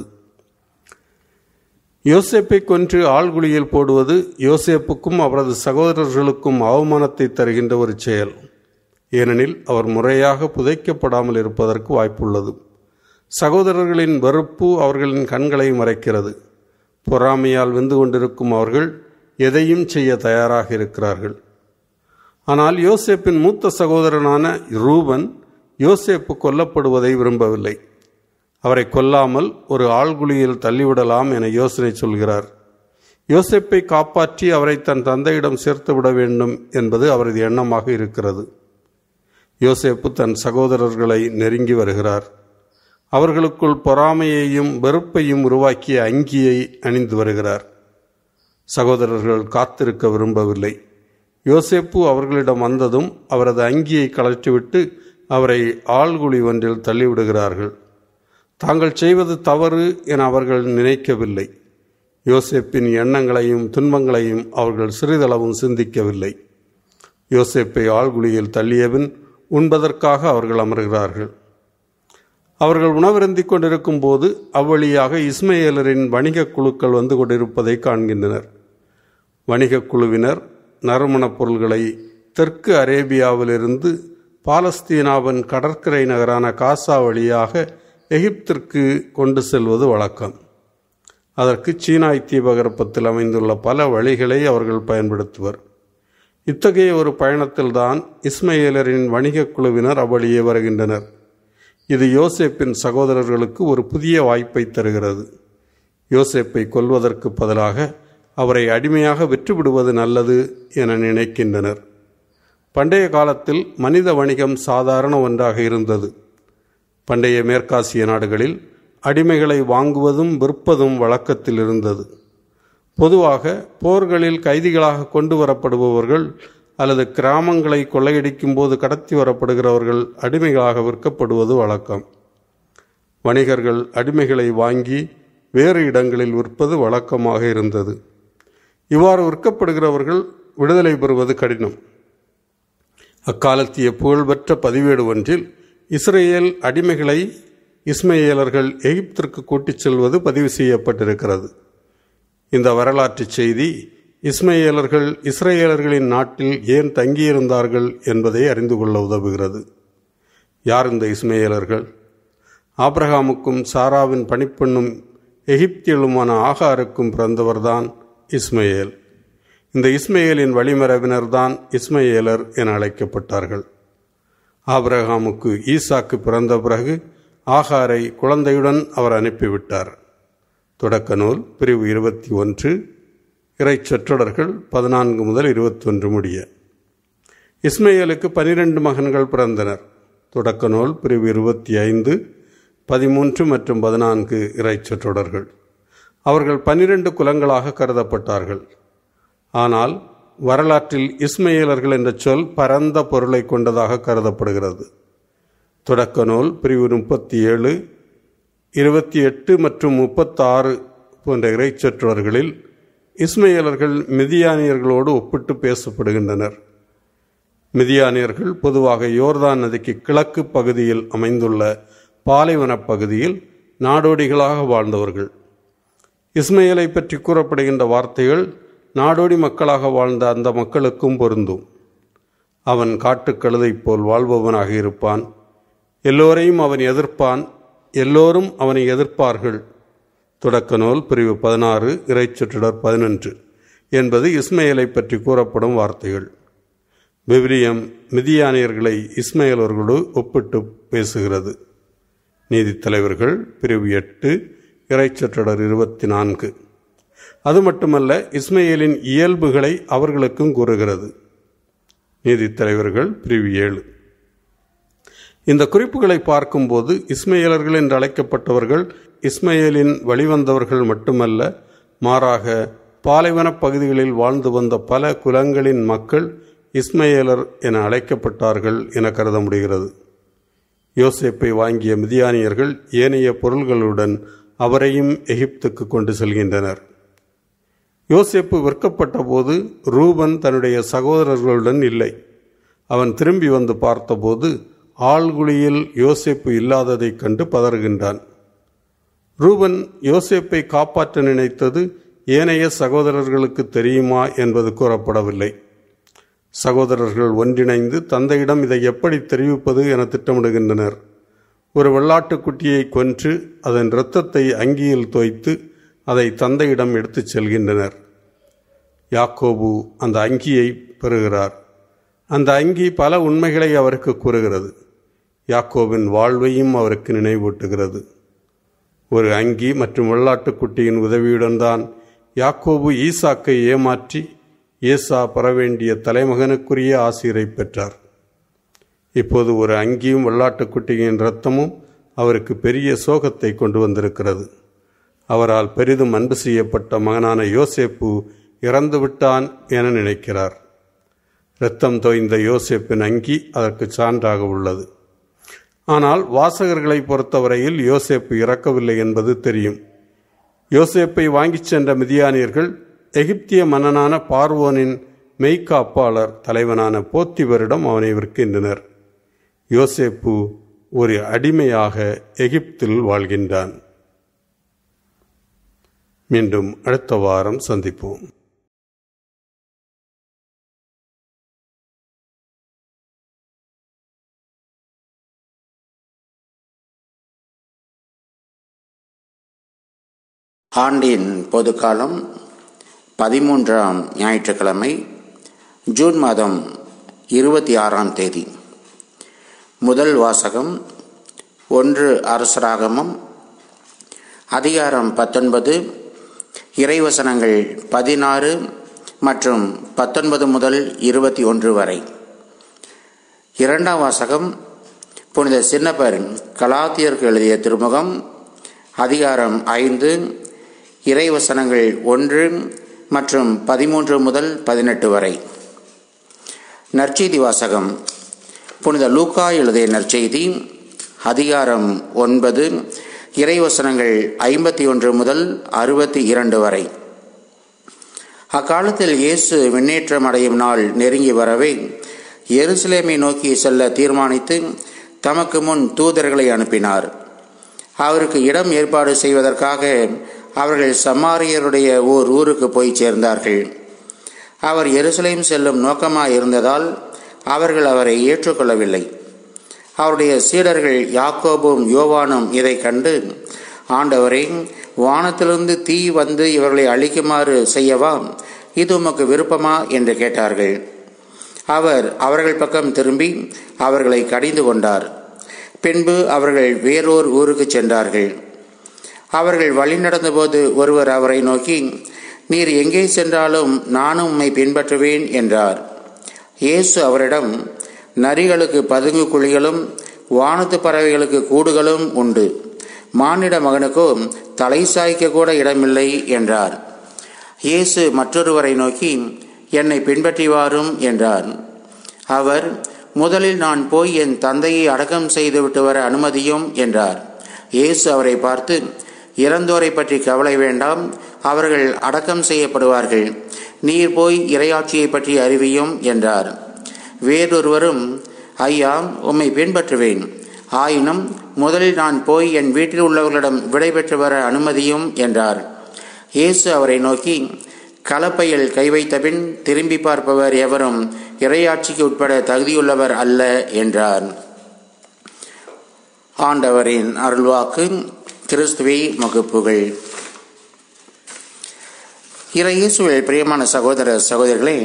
யோசேப்பை கொன்று ஆழ்குழியில் போடுவது யோசேப்புக்கும் அவரது சகோதரர்களுக்கும் அவமானத்தை தருகின்ற ஒரு செயல் ஏனெனில் அவர் முறையாக புதைக்கப்படாமல் இருப்பதற்கு வாய்ப்புள்ளது சகோதரர்களின் வெறுப்பு அவர்களின் கண்களை மறைக்கிறது பொறாமையால் வெந்து கொண்டிருக்கும் அவர்கள் எதையும் செய்ய தயாராக இருக்கிறார்கள் ஆனால் யோசேப்பின் மூத்த சகோதரனான ரூபன் யோசேப்பு கொல்லப்படுவதை விரும்பவில்லை அவரை கொல்லாமல் ஒரு ஆழ்குழியில் தள்ளிவிடலாம் என யோசனை சொல்கிறார் யோசேப்பை காப்பாற்றி அவரை தன் தந்தையிடம் சேர்த்து விட வேண்டும் என்பது அவரது எண்ணமாக இருக்கிறது யோசேப்பு தன் சகோதரர்களை நெருங்கி வருகிறார் அவர்களுக்குள் பொறாமையையும் வெறுப்பையும் உருவாக்கிய அங்கியை அணிந்து வருகிறார் சகோதரர்கள் காத்திருக்க விரும்பவில்லை யோசேப்பு அவர்களிடம் வந்ததும் அவரது அங்கியை கலற்றிவிட்டு அவரை ஆழ்குழி ஒன்றில் தள்ளிவிடுகிறார்கள் தாங்கள் செய்வது தவறு என அவர்கள் நினைக்கவில்லை யோசேப்பின் எண்ணங்களையும் துன்பங்களையும் அவர்கள் சிறிதளவும் சிந்திக்கவில்லை யோசேப்பை ஆழ்குழியில் தள்ளியபின் உண்பதற்காக அவர்கள் அமர்கிறார்கள் அவர்கள் உணவருந்திக் கொண்டிருக்கும் போது அவ்வழியாக இஸ்மையேலரின் வணிகக் குழுக்கள் வந்து கொண்டிருப்பதை காண்கின்றனர் வணிகக் குழுவினர் நறுமணப் பொருள்களை தெற்கு அரேபியாவிலிருந்து பாலஸ்தீனாவின் கடற்கரை நகரான காசா வழியாக எகிப்திற்கு கொண்டு செல்வது வழக்கம் அதற்கு சீனாய் தீபகற்பத்தில் அமைந்துள்ள பல வழிகளை அவர்கள் பயன்படுத்துவர் இத்தகைய ஒரு பயணத்தில்தான் இஸ்மையேலரின் வணிகக் குழுவினர் அவ்வழியே வருகின்றனர் இது யோசேப்பின் சகோதரர்களுக்கு ஒரு புதிய வாய்ப்பை தருகிறது யோசேப்பை கொல்வதற்கு பதிலாக அவரை அடிமையாக விற்றுவிடுவது நல்லது என நினைக்கின்றனர் பண்டைய காலத்தில் மனித வணிகம் சாதாரண ஒன்றாக இருந்தது பண்டைய மேற்காசிய நாடுகளில் அடிமைகளை வாங்குவதும் விற்பதும் வழக்கத்தில் இருந்தது பொதுவாக போர்களில் கைதிகளாக கொண்டு வரப்படுபவர்கள் அல்லது கிராமங்களை கொள்ளையடிக்கும் போது கடத்தி வரப்படுகிறவர்கள் அடிமைகளாக விற்கப்படுவது வழக்கம் வணிகர்கள் அடிமைகளை வாங்கி வேறு இடங்களில் விற்பது வழக்கமாக இருந்தது இவ்வாறு விற்கப்படுகிறவர்கள் விடுதலை பெறுவது கடினம் அக்காலத்திய புகழ்பெற்ற பதிவேடு ஒன்றில் இஸ்ரேல் அடிமைகளை இஸ்மையேலர்கள் எகிப்திற்கு கூட்டிச் செல்வது பதிவு செய்யப்பட்டிருக்கிறது இந்த வரலாற்றுச் செய்தி இஸ்மையேலர்கள் இஸ்ரேலர்களின் நாட்டில் ஏன் தங்கியிருந்தார்கள் என்பதை அறிந்து கொள்ள உதவுகிறது யார் இந்த இஸ்மையேலர்கள் ஆப்ரஹாமுக்கும் சாராவின் பணிப்பெண்ணும் எகிப்தியலுமான ஆகாருக்கும் பிறந்தவர்தான் இஸ்மையேல் இந்த இஸ்மையேலின் வழிமரபினர்தான் இஸ்மையேலர் என அழைக்கப்பட்டார்கள் ஆபிரகாமுக்கு ஈசாக்கு பிறந்த பிறகு ஆகாரை குழந்தையுடன் அவர் அனுப்பிவிட்டார் தொடக்க நூல் பிரிவு இருபத்தி ஒன்று இறை சொற்றொடர்கள் பதினான்கு முதல் இருபத்தொன்று முடிய இஸ்மையேலுக்கு பனிரெண்டு மகன்கள் பிறந்தனர் தொடக்க நூல் பிரிவு இருபத்தி ஐந்து பதிமூன்று மற்றும் பதினான்கு இறை சொற்றொடர்கள் அவர்கள் பனிரெண்டு குலங்களாக கருதப்பட்டார்கள் ஆனால் வரலாற்றில் இஸ்மையேலர்கள் என்ற சொல் பரந்த பொருளை கொண்டதாக கருதப்படுகிறது தொடக்க நூல் பிரிவு முப்பத்தி ஏழு இருபத்தி எட்டு மற்றும் முப்பத்தாறு போன்ற இறைச்சொற்றவர்களில் இஸ்மையலர்கள் மிதியானியர்களோடு ஒப்பிட்டு பேசப்படுகின்றனர் மிதியானியர்கள் பொதுவாக யோர்தான் நதிக்கு கிழக்கு பகுதியில் அமைந்துள்ள பாலைவனப் பகுதியில் நாடோடிகளாக வாழ்ந்தவர்கள் இஸ்மையலை பற்றி கூறப்படுகின்ற வார்த்தைகள் நாடோடி மக்களாக வாழ்ந்த அந்த மக்களுக்கும் பொருந்தும் அவன் காட்டுக்கழுதை போல் வாழ்பவனாக இருப்பான் எல்லோரையும் அவன் எதிர்ப்பான் எல்லோரும் அவனை எதிர்ப்பார்கள் தொடக்க நூல் பிரிவு பதினாறு இறைச்சுற்றடர் பதினொன்று என்பது இஸ்மையலை பற்றி கூறப்படும் வார்த்தைகள் விவிலியம் மிதியானியர்களை இஸ்மையலர்களோடு ஒப்பிட்டு பேசுகிறது நீதித்தலைவர்கள் பிரிவு எட்டு இறைச்சொற்றடர் இருபத்தி நான்கு அது மட்டுமல்ல இஸ்மையேலின் இயல்புகளை அவர்களுக்கும் கூறுகிறது நீதித்தலைவர்கள் பிரிவு ஏழு இந்த குறிப்புகளை பார்க்கும்போது இஸ்மையலர்கள் என்று அழைக்கப்பட்டவர்கள் இஸ்மையேலின் வழிவந்தவர்கள் மட்டுமல்ல மாறாக பாலைவனப் பகுதிகளில் வாழ்ந்து வந்த பல குலங்களின் மக்கள் இஸ்மையேலர் என அழைக்கப்பட்டார்கள் என கருத முடிகிறது யோசேப்பை வாங்கிய மிதியானியர்கள் ஏனைய பொருள்களுடன் அவரையும் எகிப்துக்கு கொண்டு செல்கின்றனர் யோசேப்பு விற்கப்பட்ட போது ரூபன் தன்னுடைய சகோதரர்களுடன் இல்லை அவன் திரும்பி வந்து பார்த்தபோது ஆழ்குழியில் யோசேப்பு இல்லாததைக் கண்டு பதறுகின்றான் ரூபன் யோசேப்பை காப்பாற்ற நினைத்தது ஏனைய சகோதரர்களுக்கு தெரியுமா என்பது கூறப்படவில்லை சகோதரர்கள் ஒன்றிணைந்து தந்தையிடம் இதை எப்படி தெரிவிப்பது என திட்டமிடுகின்றனர் ஒரு வெள்ளாட்டுக்குட்டியை கொன்று அதன் இரத்தத்தை அங்கியில் தோய்த்து அதை தந்தையிடம் எடுத்துச் செல்கின்றனர் யாக்கோபு அந்த அங்கியை பெறுகிறார் அந்த அங்கி பல உண்மைகளை அவருக்கு கூறுகிறது யாக்கோபின் வாழ்வையும் அவருக்கு நினைவூட்டுகிறது ஒரு அங்கி மற்றும் வெள்ளாட்டுக்குட்டியின் உதவியுடன் தான் யாக்கோபு ஈசாக்கை ஏமாற்றி ஏசா பெற வேண்டிய தலைமகனுக்குரிய ஆசிரியரை பெற்றார் இப்போது ஒரு அங்கியும் வெள்ளாட்டுக்குட்டியின் இரத்தமும் அவருக்கு பெரிய சோகத்தை கொண்டு வந்திருக்கிறது அவரால் பெரிதும் அன்பு செய்யப்பட்ட மகனான யோசேப்பு இறந்து விட்டான் என நினைக்கிறார் இரத்தம் தோய்ந்த யோசேப்பின் அங்கி அதற்கு சான்றாக உள்ளது ஆனால் வாசகர்களை பொறுத்தவரையில் யோசேப்பு இறக்கவில்லை என்பது தெரியும் யோசேப்பை வாங்கிச் சென்ற மிதியானியர்கள் எகிப்திய மன்னனான பார்வோனின் மெய்க்காப்பாளர் தலைவனான போத்திவரிடம் அவனை விற்கின்றனர் யோசேப்பு ஒரு அடிமையாக எகிப்தில் வாழ்கின்றான் மீண்டும் அடுத்த வாரம் சந்திப்போம் ஆண்டின் பொதுக்காலம் பதிமூன்றாம் ஞாயிற்றுக்கிழமை ஜூன் மாதம் இருபத்தி ஆறாம் தேதி முதல் வாசகம் ஒன்று அரசராகமம் அதிகாரம் பத்தொன்பது இறைவசனங்கள் பதினாறு மற்றும் பத்தொன்பது முதல் இருபத்தி ஒன்று வரை இரண்டாம் வாசகம் புனித சின்னப்பர் கலாத்தியருக்கு எழுதிய திருமுகம் அதிகாரம் ஐந்து இறைவசனங்கள் ஒன்று மற்றும் பதிமூன்று முதல் பதினெட்டு வரை நற்செய்தி வாசகம் புனித லூக்கா எழுதிய நற்செய்தி அதிகாரம் ஒன்பது இறைவசனங்கள் ஐம்பத்தி ஒன்று முதல் அறுபத்தி இரண்டு வரை அக்காலத்தில் இயேசு விண்ணேற்றம் அடையும் நாள் நெருங்கி வரவே எருசலேமை நோக்கி செல்ல தீர்மானித்து தமக்கு முன் தூதர்களை அனுப்பினார் அவருக்கு இடம் ஏற்பாடு செய்வதற்காக அவர்கள் சமாரியருடைய ஓர் ஊருக்கு போய் சேர்ந்தார்கள் அவர் எருசலேம் செல்லும் நோக்கமாக இருந்ததால் அவர்கள் அவரை ஏற்றுக்கொள்ளவில்லை அவருடைய சீடர்கள் யாக்கோபும் யோவானும் இதை கண்டு ஆண்டவரை வானத்திலிருந்து தீ வந்து இவர்களை அழிக்குமாறு செய்யவா இது உமக்கு விருப்பமா என்று கேட்டார்கள் அவர் அவர்கள் பக்கம் திரும்பி அவர்களை கடிந்து கொண்டார் பின்பு அவர்கள் வேறோர் ஊருக்கு சென்றார்கள் அவர்கள் வழி நடந்தபோது ஒருவர் அவரை நோக்கி நீர் எங்கே சென்றாலும் நானும் உம்மை பின்பற்றுவேன் என்றார் இயேசு அவரிடம் நரிகளுக்கு பதுங்கு குழிகளும் வானத்து பறவைகளுக்கு கூடுகளும் உண்டு மானிட மகனுக்கோ தலை சாய்க்க கூட இடமில்லை என்றார் இயேசு மற்றொருவரை நோக்கி என்னை பின்பற்றி வாரும் என்றார் அவர் முதலில் நான் போய் என் தந்தையை அடக்கம் செய்துவிட்டு வர அனுமதியும் என்றார் இயேசு அவரை பார்த்து இறந்தோரை பற்றி கவலை வேண்டாம் அவர்கள் அடக்கம் செய்யப்படுவார்கள் நீர் போய் இரையாட்சியை பற்றி அறிவியும் என்றார் வேறொருவரும் ஐயா உம்மை பின்பற்றுவேன் ஆயினும் முதலில் நான் போய் என் வீட்டில் உள்ளவர்களிடம் விடைபெற்று வர அனுமதியும் என்றார் இயேசு அவரை நோக்கி கலப்பையில் கை வைத்தபின் திரும்பி பார்ப்பவர் எவரும் இறையாட்சிக்கு உட்பட தகுதியுள்ளவர் அல்ல என்றார் ஆண்டவரின் அருள்வாக்கு கிறிஸ்துவை முகப்புகள் இறையேசுவில் பிரியமான சகோதர சகோதரிகளே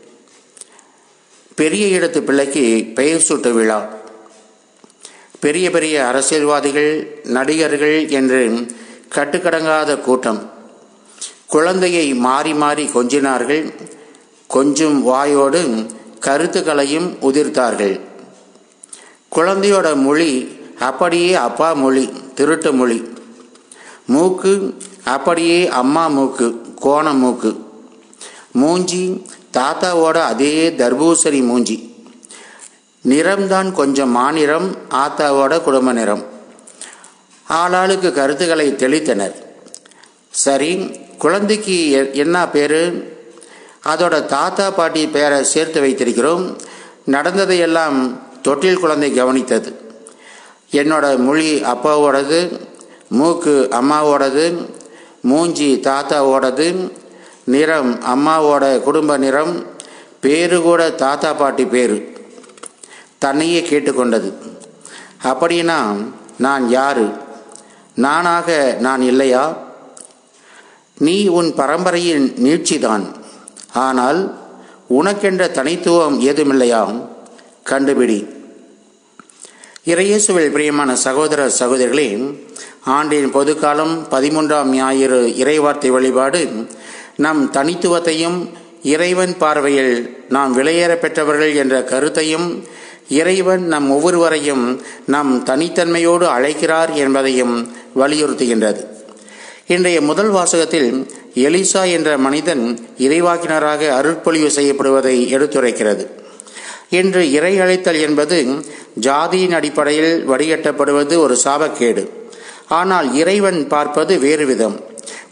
பெரிய இடத்து பிள்ளைக்கு பெயர் சூட்டு விழா பெரிய பெரிய அரசியல்வாதிகள் நடிகர்கள் என்று கட்டுக்கடங்காத கூட்டம் குழந்தையை மாறி மாறி கொஞ்சினார்கள் கொஞ்சம் வாயோடு கருத்துக்களையும் உதிர்த்தார்கள் குழந்தையோட மொழி அப்படியே அப்பா மொழி திருட்டு மொழி மூக்கு அப்படியே அம்மா மூக்கு கோண மூக்கு மூஞ்சி தாத்தாவோட அதே தர்பூசணி மூஞ்சி நிறம்தான் கொஞ்சம் மாநிறம் ஆத்தாவோட குடும்ப நிறம் ஆளாளுக்கு கருத்துக்களை தெளித்தனர் சரி குழந்தைக்கு எ- என்ன பேரு அதோட தாத்தா பாட்டி பேரை சேர்த்து வைத்திருக்கிறோம் நடந்ததையெல்லாம் தொட்டில் குழந்தை கவனித்தது என்னோட மொழி அப்பாவோடது மூக்கு அம்மாவோடது மூஞ்சி தாத்தாவோடது நிறம் அம்மாவோட குடும்ப நிறம் பேரு கூட தாத்தா பாட்டி பேரு தன்னையே கேட்டுக்கொண்டது அப்படின்னா நான் யாரு நானாக நான் இல்லையா நீ உன் பரம்பரையின் நீட்சிதான் ஆனால் உனக்கென்ற தனித்துவம் ஏதுமில்லையாம் கண்டுபிடி இறையேசுவில் பிரியமான சகோதர சகோதரிகளே ஆண்டின் பொதுக்காலம் பதிமூன்றாம் ஞாயிறு இறைவார்த்தை வழிபாடு நம் தனித்துவத்தையும் இறைவன் பார்வையில் நாம் விலையேற பெற்றவர்கள் என்ற கருத்தையும் இறைவன் நம் ஒவ்வொருவரையும் நம் தனித்தன்மையோடு அழைக்கிறார் என்பதையும் வலியுறுத்துகின்றது இன்றைய முதல் வாசகத்தில் எலிசா என்ற மனிதன் இறைவாக்கினராக அருட்பொழிவு செய்யப்படுவதை எடுத்துரைக்கிறது இன்று இறை அழைத்தல் என்பது ஜாதியின் அடிப்படையில் வடிகட்டப்படுவது ஒரு சாபக்கேடு ஆனால் இறைவன் பார்ப்பது வேறு விதம்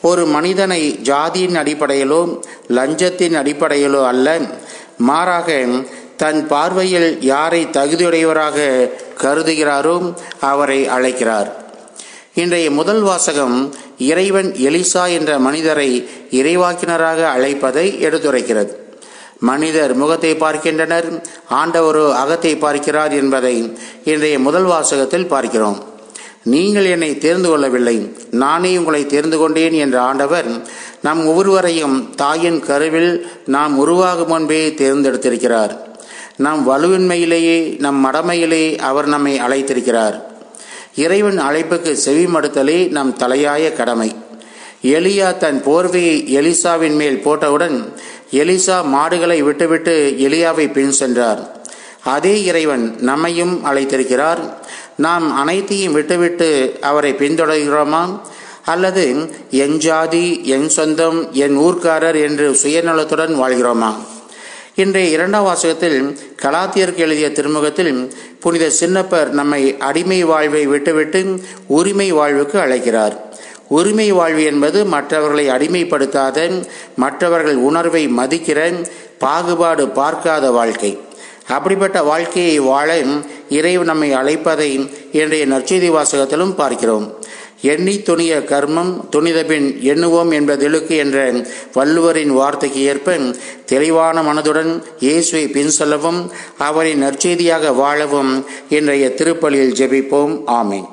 ஒரு மனிதனை ஜாதியின் அடிப்படையிலோ லஞ்சத்தின் அடிப்படையிலோ அல்ல மாறாக தன் பார்வையில் யாரை தகுதியுடையவராக கருதுகிறாரோ அவரை அழைக்கிறார் இன்றைய முதல் வாசகம் இறைவன் எலிசா என்ற மனிதரை இறைவாக்கினராக அழைப்பதை எடுத்துரைக்கிறது மனிதர் முகத்தை பார்க்கின்றனர் ஆண்டவரோ அகத்தை பார்க்கிறார் என்பதை இன்றைய முதல் வாசகத்தில் பார்க்கிறோம் நீங்கள் என்னை தேர்ந்து கொள்ளவில்லை நானே உங்களை தேர்ந்து கொண்டேன் என்ற ஆண்டவர் நம் ஒவ்வொருவரையும் தாயின் கருவில் நாம் உருவாகும் முன்பே தேர்ந்தெடுத்திருக்கிறார் நம் வலுவின்மையிலேயே நம் மடமையிலே அவர் நம்மை அழைத்திருக்கிறார் இறைவன் அழைப்புக்கு செவிமடுத்தலே நம் தலையாய கடமை எலியா தன் போர்வையை எலிசாவின் மேல் போட்டவுடன் எலிசா மாடுகளை விட்டுவிட்டு எலியாவை பின் சென்றார் அதே இறைவன் நம்மையும் அழைத்திருக்கிறார் நாம் அனைத்தையும் விட்டுவிட்டு அவரை பின்தொடர்கிறோமா அல்லது என் ஜாதி என் சொந்தம் என் ஊர்க்காரர் என்று சுயநலத்துடன் வாழ்கிறோமா இன்றைய இரண்டாம் வாசகத்தில் கலாத்தியருக்கு எழுதிய திருமுகத்தில் புனித சின்னப்பர் நம்மை அடிமை வாழ்வை விட்டுவிட்டு உரிமை வாழ்வுக்கு அழைக்கிறார் உரிமை வாழ்வு என்பது மற்றவர்களை அடிமைப்படுத்தாத மற்றவர்கள் உணர்வை மதிக்கிற பாகுபாடு பார்க்காத வாழ்க்கை அப்படிப்பட்ட வாழ்க்கையை வாழ இறைவன் நம்மை அழைப்பதை இன்றைய நற்செய்தி வாசகத்திலும் பார்க்கிறோம் எண்ணி துணிய கர்மம் துணிதபின் எண்ணுவோம் என்பதிலுக்கு என்ற வள்ளுவரின் வார்த்தைக்கு ஏற்ப தெளிவான மனதுடன் இயேசுவை பின் செல்லவும் அவரை நற்செய்தியாக வாழவும் இன்றைய திருப்பலியில் ஜெபிப்போம் ஆமீன்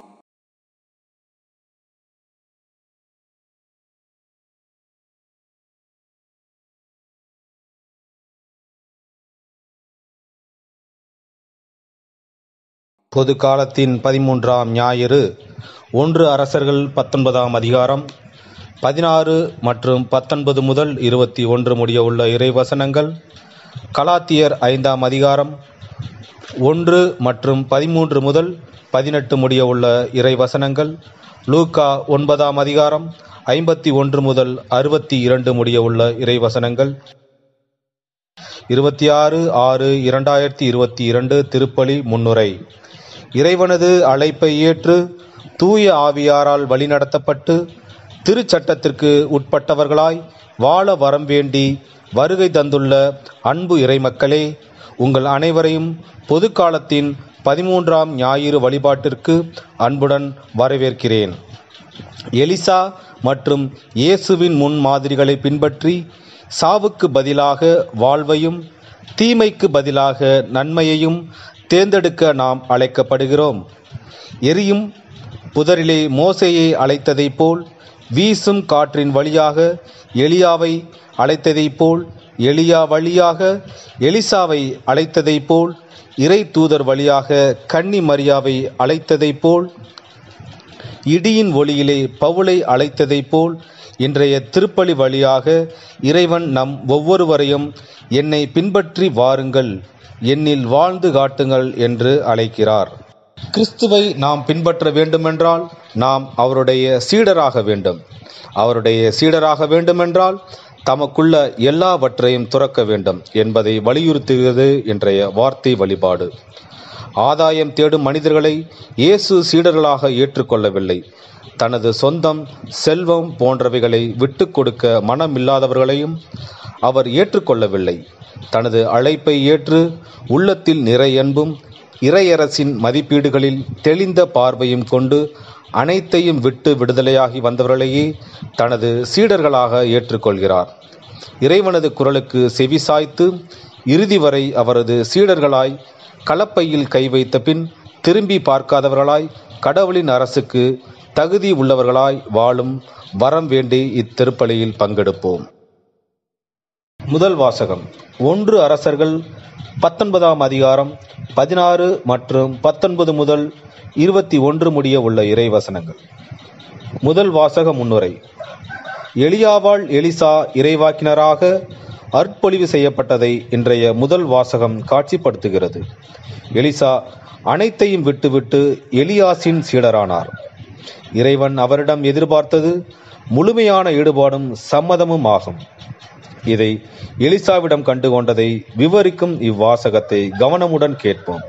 பொது காலத்தின் பதிமூன்றாம் ஞாயிறு ஒன்று அரசர்கள் பத்தொன்பதாம் அதிகாரம் பதினாறு மற்றும் பத்தொன்பது முதல் இருபத்தி ஒன்று முடிய உள்ள இறைவசனங்கள் கலாத்தியர் ஐந்தாம் அதிகாரம் ஒன்று மற்றும் பதிமூன்று முதல் பதினெட்டு முடிய உள்ள இறைவசனங்கள் லூக்கா ஒன்பதாம் அதிகாரம் ஐம்பத்தி ஒன்று முதல் அறுபத்தி இரண்டு முடிய உள்ள இறைவசனங்கள் இருபத்தி ஆறு ஆறு இரண்டாயிரத்தி இருபத்தி இரண்டு திருப்பலி முன்னுரை இறைவனது அழைப்பை ஏற்று தூய ஆவியாரால் வழிநடத்தப்பட்டு திருச்சட்டத்திற்கு உட்பட்டவர்களாய் வாழ வரம் வேண்டி வருகை தந்துள்ள அன்பு இறைமக்களே உங்கள் அனைவரையும் பொது காலத்தின் பதிமூன்றாம் ஞாயிறு வழிபாட்டிற்கு அன்புடன் வரவேற்கிறேன் எலிசா மற்றும் இயேசுவின் முன் மாதிரிகளை பின்பற்றி சாவுக்கு பதிலாக வாழ்வையும் தீமைக்கு பதிலாக நன்மையையும் தேர்ந்தெடுக்க நாம் அழைக்கப்படுகிறோம் எரியும் புதரிலே மோசையை அழைத்ததைப் போல் வீசும் காற்றின் வழியாக எலியாவை அழைத்ததைப் போல் எலியா வழியாக எலிசாவை அழைத்ததைப் போல் இறை தூதர் வழியாக கன்னி மரியாவை அழைத்ததைப் போல் இடியின் ஒளியிலே பவுலை அழைத்ததைப் போல் இன்றைய திருப்பலி வழியாக இறைவன் நம் ஒவ்வொருவரையும் என்னை பின்பற்றி வாருங்கள் என்னில் வாழ்ந்து காட்டுங்கள் என்று அழைக்கிறார் கிறிஸ்துவை நாம் பின்பற்ற வேண்டுமென்றால் நாம் அவருடைய சீடராக வேண்டும் அவருடைய சீடராக வேண்டுமென்றால் தமக்குள்ள எல்லாவற்றையும் துறக்க வேண்டும் என்பதை வலியுறுத்துகிறது இன்றைய வார்த்தை வழிபாடு ஆதாயம் தேடும் மனிதர்களை இயேசு சீடர்களாக ஏற்றுக்கொள்ளவில்லை தனது சொந்தம் செல்வம் போன்றவைகளை விட்டு கொடுக்க மனமில்லாதவர்களையும் அவர் ஏற்றுக்கொள்ளவில்லை தனது அழைப்பை ஏற்று உள்ளத்தில் நிறை அன்பும் இறையரசின் மதிப்பீடுகளில் தெளிந்த பார்வையும் கொண்டு அனைத்தையும் விட்டு விடுதலையாகி வந்தவர்களையே தனது சீடர்களாக ஏற்றுக்கொள்கிறார் இறைவனது குரலுக்கு செவிசாய்த்து இறுதி வரை அவரது சீடர்களாய் கலப்பையில் கை வைத்த பின் திரும்பி பார்க்காதவர்களாய் கடவுளின் அரசுக்கு தகுதி உள்ளவர்களாய் வாழும் வரம் வேண்டி இத்திருப்பலியில் பங்கெடுப்போம் முதல் வாசகம் ஒன்று அரசர்கள் பத்தொன்பதாம் அதிகாரம் பதினாறு மற்றும் பத்தொன்பது முதல் இருபத்தி ஒன்று முடிய உள்ள இறைவசனங்கள் முதல் வாசக முன்னுரை எலியாவால் எலிசா இறைவாக்கினராக அற்பொழிவு செய்யப்பட்டதை இன்றைய முதல் வாசகம் காட்சிப்படுத்துகிறது எலிசா அனைத்தையும் விட்டுவிட்டு எலியாசின் சீடரானார் இறைவன் அவரிடம் எதிர்பார்த்தது முழுமையான ஈடுபாடும் சம்மதமும் ஆகும் இதை எலிசாவிடம் கண்டு கொண்டதை விவரிக்கும் இவ்வாசகத்தை கவனமுடன் கேட்போம்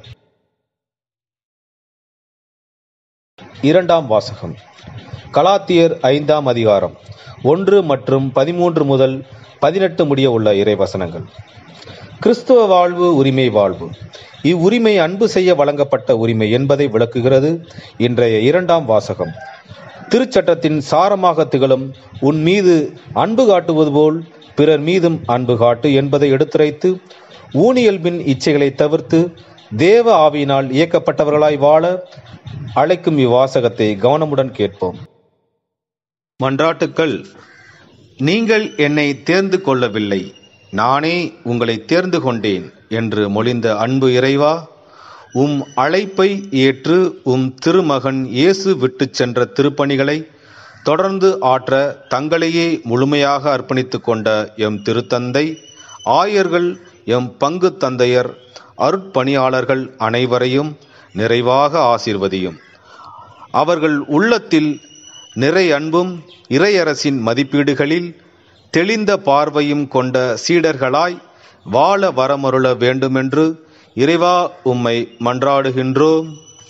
இரண்டாம் வாசகம் கலாத்தியர் ஐந்தாம் அதிகாரம் ஒன்று மற்றும் பதிமூன்று முதல் பதினெட்டு முடிய உள்ள இறைவசனங்கள் கிறிஸ்துவ வாழ்வு உரிமை வாழ்வு இவ்வுரிமை அன்பு செய்ய வழங்கப்பட்ட உரிமை என்பதை விளக்குகிறது இன்றைய இரண்டாம் வாசகம் திருச்சட்டத்தின் சாரமாக திகழும் உன் மீது அன்பு காட்டுவது போல் பிறர் மீதும் அன்பு காட்டு என்பதை எடுத்துரைத்து ஊனியல்பின் இச்சைகளை தவிர்த்து தேவ ஆவியினால் இயக்கப்பட்டவர்களாய் வாழ அழைக்கும் இவ்வாசகத்தை கவனமுடன் கேட்போம் மன்றாட்டுக்கள் நீங்கள் என்னை தேர்ந்து கொள்ளவில்லை நானே உங்களை தேர்ந்து கொண்டேன் என்று மொழிந்த அன்பு இறைவா உம் அழைப்பை ஏற்று உம் திருமகன் இயேசு விட்டுச் சென்ற திருப்பணிகளை தொடர்ந்து ஆற்ற தங்களையே முழுமையாக அர்ப்பணித்துக் கொண்ட எம் திருத்தந்தை ஆயர்கள் எம் பங்கு தந்தையர் அருட்பணியாளர்கள் அனைவரையும் நிறைவாக ஆசீர்வதியும் அவர்கள் உள்ளத்தில் நிறை அன்பும் இறையரசின் மதிப்பீடுகளில் தெளிந்த பார்வையும் கொண்ட சீடர்களாய் வாழ வரமருள வேண்டுமென்று இறைவா உம்மை மன்றாடுகின்றோம்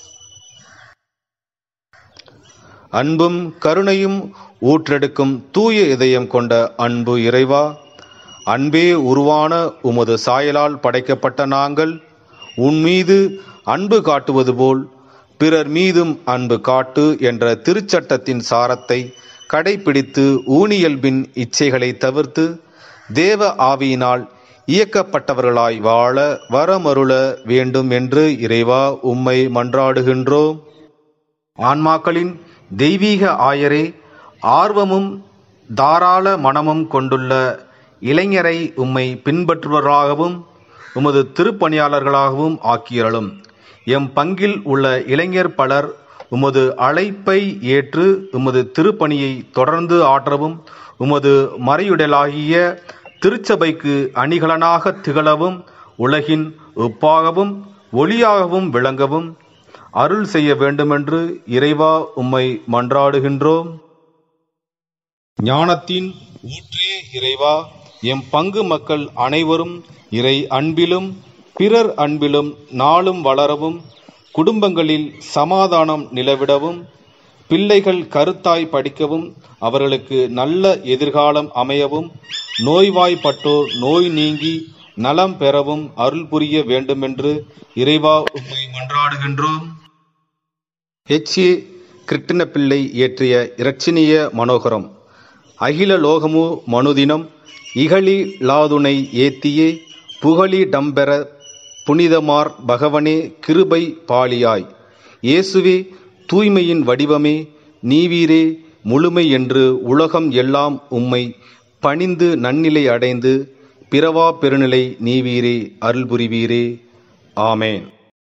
அன்பும் கருணையும் ஊற்றெடுக்கும் தூய இதயம் கொண்ட அன்பு இறைவா அன்பே உருவான உமது சாயலால் படைக்கப்பட்ட நாங்கள் உன் மீது அன்பு காட்டுவது போல் பிறர் மீதும் அன்பு காட்டு என்ற திருச்சட்டத்தின் சாரத்தை கடைபிடித்து ஊனியல்பின் இச்சைகளை தவிர்த்து தேவ ஆவியினால் இயக்கப்பட்டவர்களாய் வாழ வரமருள வேண்டும் என்று இறைவா உம்மை மன்றாடுகின்றோம் ஆன்மாக்களின் தெய்வீக ஆயரே ஆர்வமும் தாராள மனமும் கொண்டுள்ள இளைஞரை உம்மை பின்பற்றுவர்களாகவும் உமது திருப்பணியாளர்களாகவும் ஆக்கியருளும் எம் பங்கில் உள்ள இளைஞர் பலர் உமது அழைப்பை ஏற்று உமது திருப்பணியை தொடர்ந்து ஆற்றவும் உமது மறையுடலாகிய திருச்சபைக்கு அணிகலனாக திகழவும் உலகின் உப்பாகவும் ஒளியாகவும் விளங்கவும் அருள் செய்ய வேண்டுமென்று இறைவா உம்மை மன்றாடுகின்றோம் ஞானத்தின் ஊற்றே இறைவா எம் பங்கு மக்கள் அனைவரும் இறை அன்பிலும் பிறர் அன்பிலும் நாளும் வளரவும் குடும்பங்களில் சமாதானம் நிலவிடவும் பிள்ளைகள் கருத்தாய் படிக்கவும் அவர்களுக்கு நல்ல எதிர்காலம் அமையவும் நோய்வாய்ப்பட்டோர் நோய் நீங்கி நலம் பெறவும் அருள் புரிய வேண்டுமென்று இறைவா உம்மை மன்றாடுகின்றோம் எச் ஏ கிருட்டிணப்பிள்ளை இயற்றிய இரட்சணிய மனோகரம் அகில லோகமு மனுதினம் இகழி லாதுனை ஏத்தியே புகழி டம்பெற புனிதமார் பகவனே கிருபை பாலியாய் இயேசுவே தூய்மையின் வடிவமே நீவீரே முழுமை என்று உலகம் எல்லாம் உம்மை பணிந்து நன்னிலை அடைந்து பிறவா பெருநிலை நீவீரே அருள் புரிவீரே ஆமேன்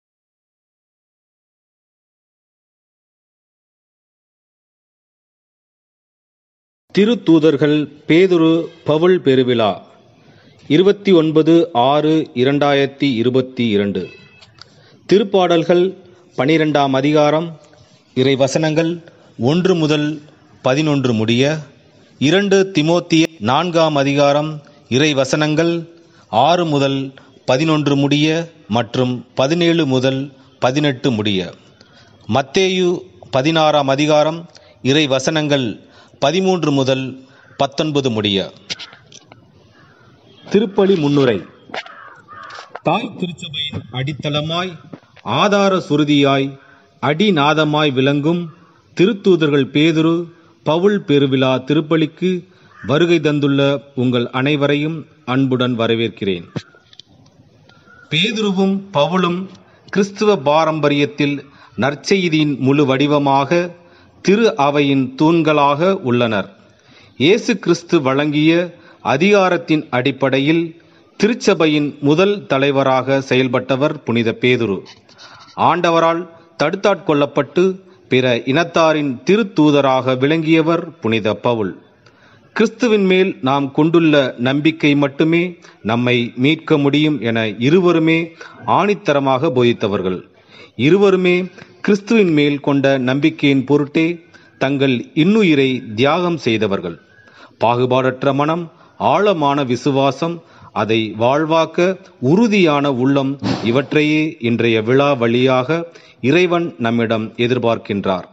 திருத்தூதர்கள் பேதுரு பவுல் பெருவிழா இருபத்தி ஒன்பது ஆறு இரண்டாயிரத்தி இருபத்தி இரண்டு திருப்பாடல்கள் பனிரெண்டாம் அதிகாரம் இறை வசனங்கள் ஒன்று முதல் பதினொன்று முடிய இரண்டு திமோத்திய நான்காம் அதிகாரம் இறை வசனங்கள் ஆறு முதல் பதினொன்று முடிய மற்றும் பதினேழு முதல் பதினெட்டு முடிய மத்தேயு பதினாறாம் அதிகாரம் இறை வசனங்கள் பதிமூன்று முதல் பத்தொன்பது முடிய திருப்பலி முன்னுரை தாய் திருச்சபையின் அடித்தளமாய் ஆதார சுருதியாய் அடிநாதமாய் விளங்கும் திருத்தூதர்கள் பேதுரு பவுல் பெருவிழா திருப்பலிக்கு வருகை தந்துள்ள உங்கள் அனைவரையும் அன்புடன் வரவேற்கிறேன் பேதுருவும் பவுலும் கிறிஸ்துவ பாரம்பரியத்தில் நற்செய்தியின் முழு வடிவமாக திரு அவையின் தூண்களாக உள்ளனர் இயேசு கிறிஸ்து வழங்கிய அதிகாரத்தின் அடிப்படையில் திருச்சபையின் முதல் தலைவராக செயல்பட்டவர் புனித பேதுரு ஆண்டவரால் தடுத்தாட்கொள்ளப்பட்டு பிற இனத்தாரின் திருத்தூதராக விளங்கியவர் புனித பவுல் கிறிஸ்துவின் மேல் நாம் கொண்டுள்ள நம்பிக்கை மட்டுமே நம்மை மீட்க முடியும் என இருவருமே ஆணித்தரமாக போதித்தவர்கள் இருவருமே கிறிஸ்துவின் மேல் கொண்ட நம்பிக்கையின் பொருட்டே தங்கள் இன்னுயிரை தியாகம் செய்தவர்கள் பாகுபாடற்ற மனம் ஆழமான விசுவாசம் அதை வாழ்வாக்க உறுதியான உள்ளம் இவற்றையே இன்றைய விழா வழியாக இறைவன் நம்மிடம் எதிர்பார்க்கின்றார்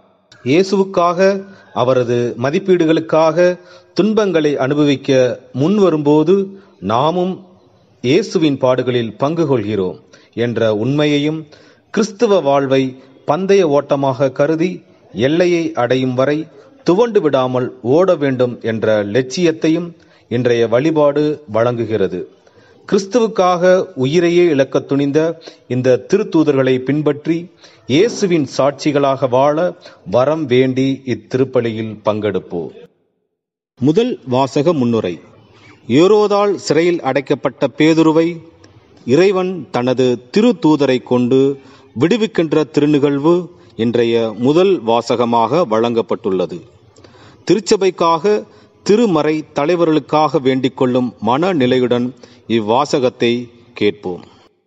இயேசுவுக்காக அவரது மதிப்பீடுகளுக்காக துன்பங்களை அனுபவிக்க முன் வரும்போது நாமும் இயேசுவின் பாடுகளில் பங்கு கொள்கிறோம் என்ற உண்மையையும் கிறிஸ்துவ வாழ்வை பந்தய ஓட்டமாக கருதி எல்லையை அடையும் வரை துவண்டு விடாமல் ஓட வேண்டும் என்ற லட்சியத்தையும் இன்றைய வழிபாடு வழங்குகிறது கிறிஸ்துவுக்காக உயிரையே இழக்கத் துணிந்த இந்த திருத்தூதர்களை பின்பற்றி இயேசுவின் சாட்சிகளாக வாழ வரம் வேண்டி இத்திருப்பலியில் பங்கெடுப்போம் முதல் வாசக முன்னுரை ஏரோதால் சிறையில் அடைக்கப்பட்ட பேதுருவை இறைவன் தனது திருத்தூதரை கொண்டு விடுவிக்கின்ற திருநிகழ்வு இன்றைய முதல் வாசகமாக வழங்கப்பட்டுள்ளது திருச்சபைக்காக திருமறை தலைவர்களுக்காக வேண்டிக் கொள்ளும் மனநிலையுடன் இவ்வாசகத்தை கேட்போம்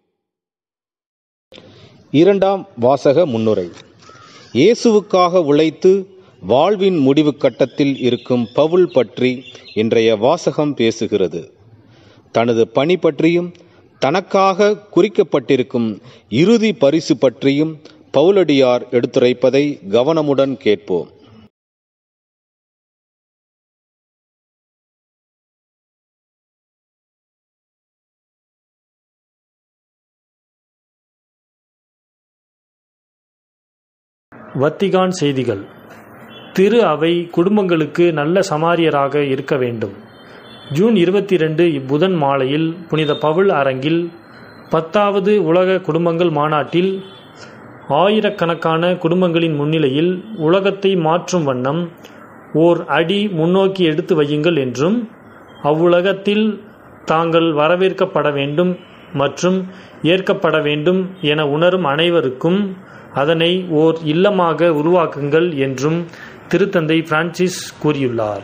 இரண்டாம் வாசக முன்னுரை இயேசுவுக்காக உழைத்து வாழ்வின் முடிவு கட்டத்தில் இருக்கும் பவுல் பற்றி இன்றைய வாசகம் பேசுகிறது தனது பணி பற்றியும் தனக்காக குறிக்கப்பட்டிருக்கும் இறுதி பரிசு பற்றியும் பவுலடியார் எடுத்துரைப்பதை கவனமுடன் கேட்போம் வத்திகான் செய்திகள் திரு அவை குடும்பங்களுக்கு நல்ல சமாரியராக இருக்க வேண்டும் ஜூன் இருபத்தி ரெண்டு இப்புதன் மாலையில் புனித பவுல் அரங்கில் பத்தாவது உலக குடும்பங்கள் மாநாட்டில் ஆயிரக்கணக்கான குடும்பங்களின் முன்னிலையில் உலகத்தை மாற்றும் வண்ணம் ஓர் அடி முன்னோக்கி எடுத்து வையுங்கள் என்றும் அவ்வுலகத்தில் தாங்கள் வரவேற்கப்பட வேண்டும் மற்றும் ஏற்கப்பட வேண்டும் என உணரும் அனைவருக்கும் அதனை ஓர் இல்லமாக உருவாக்குங்கள் என்றும் திருத்தந்தை பிரான்சிஸ் கூறியுள்ளார்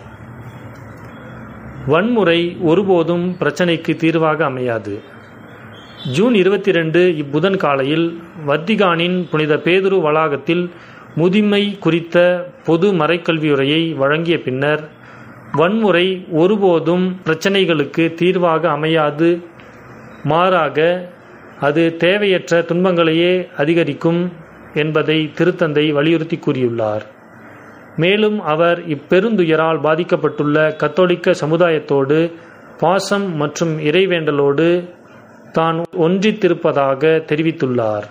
வன்முறை ஒருபோதும் பிரச்சனைக்கு தீர்வாக அமையாது ஜூன் இருபத்தி ரெண்டு இப்புதன் காலையில் வத்திகானின் புனித பேதுரு வளாகத்தில் முதுமை குறித்த பொது மறைக்கல்வியுரையை வழங்கிய பின்னர் வன்முறை ஒருபோதும் பிரச்சனைகளுக்கு தீர்வாக அமையாது மாறாக அது தேவையற்ற துன்பங்களையே அதிகரிக்கும் என்பதை திருத்தந்தை வலியுறுத்தி கூறியுள்ளார் மேலும் அவர் இப்பெருந்துயரால் பாதிக்கப்பட்டுள்ள கத்தோலிக்க சமுதாயத்தோடு பாசம் மற்றும் இறைவேண்டலோடு தான் ஒன்றித்திருப்பதாக தெரிவித்துள்ளார்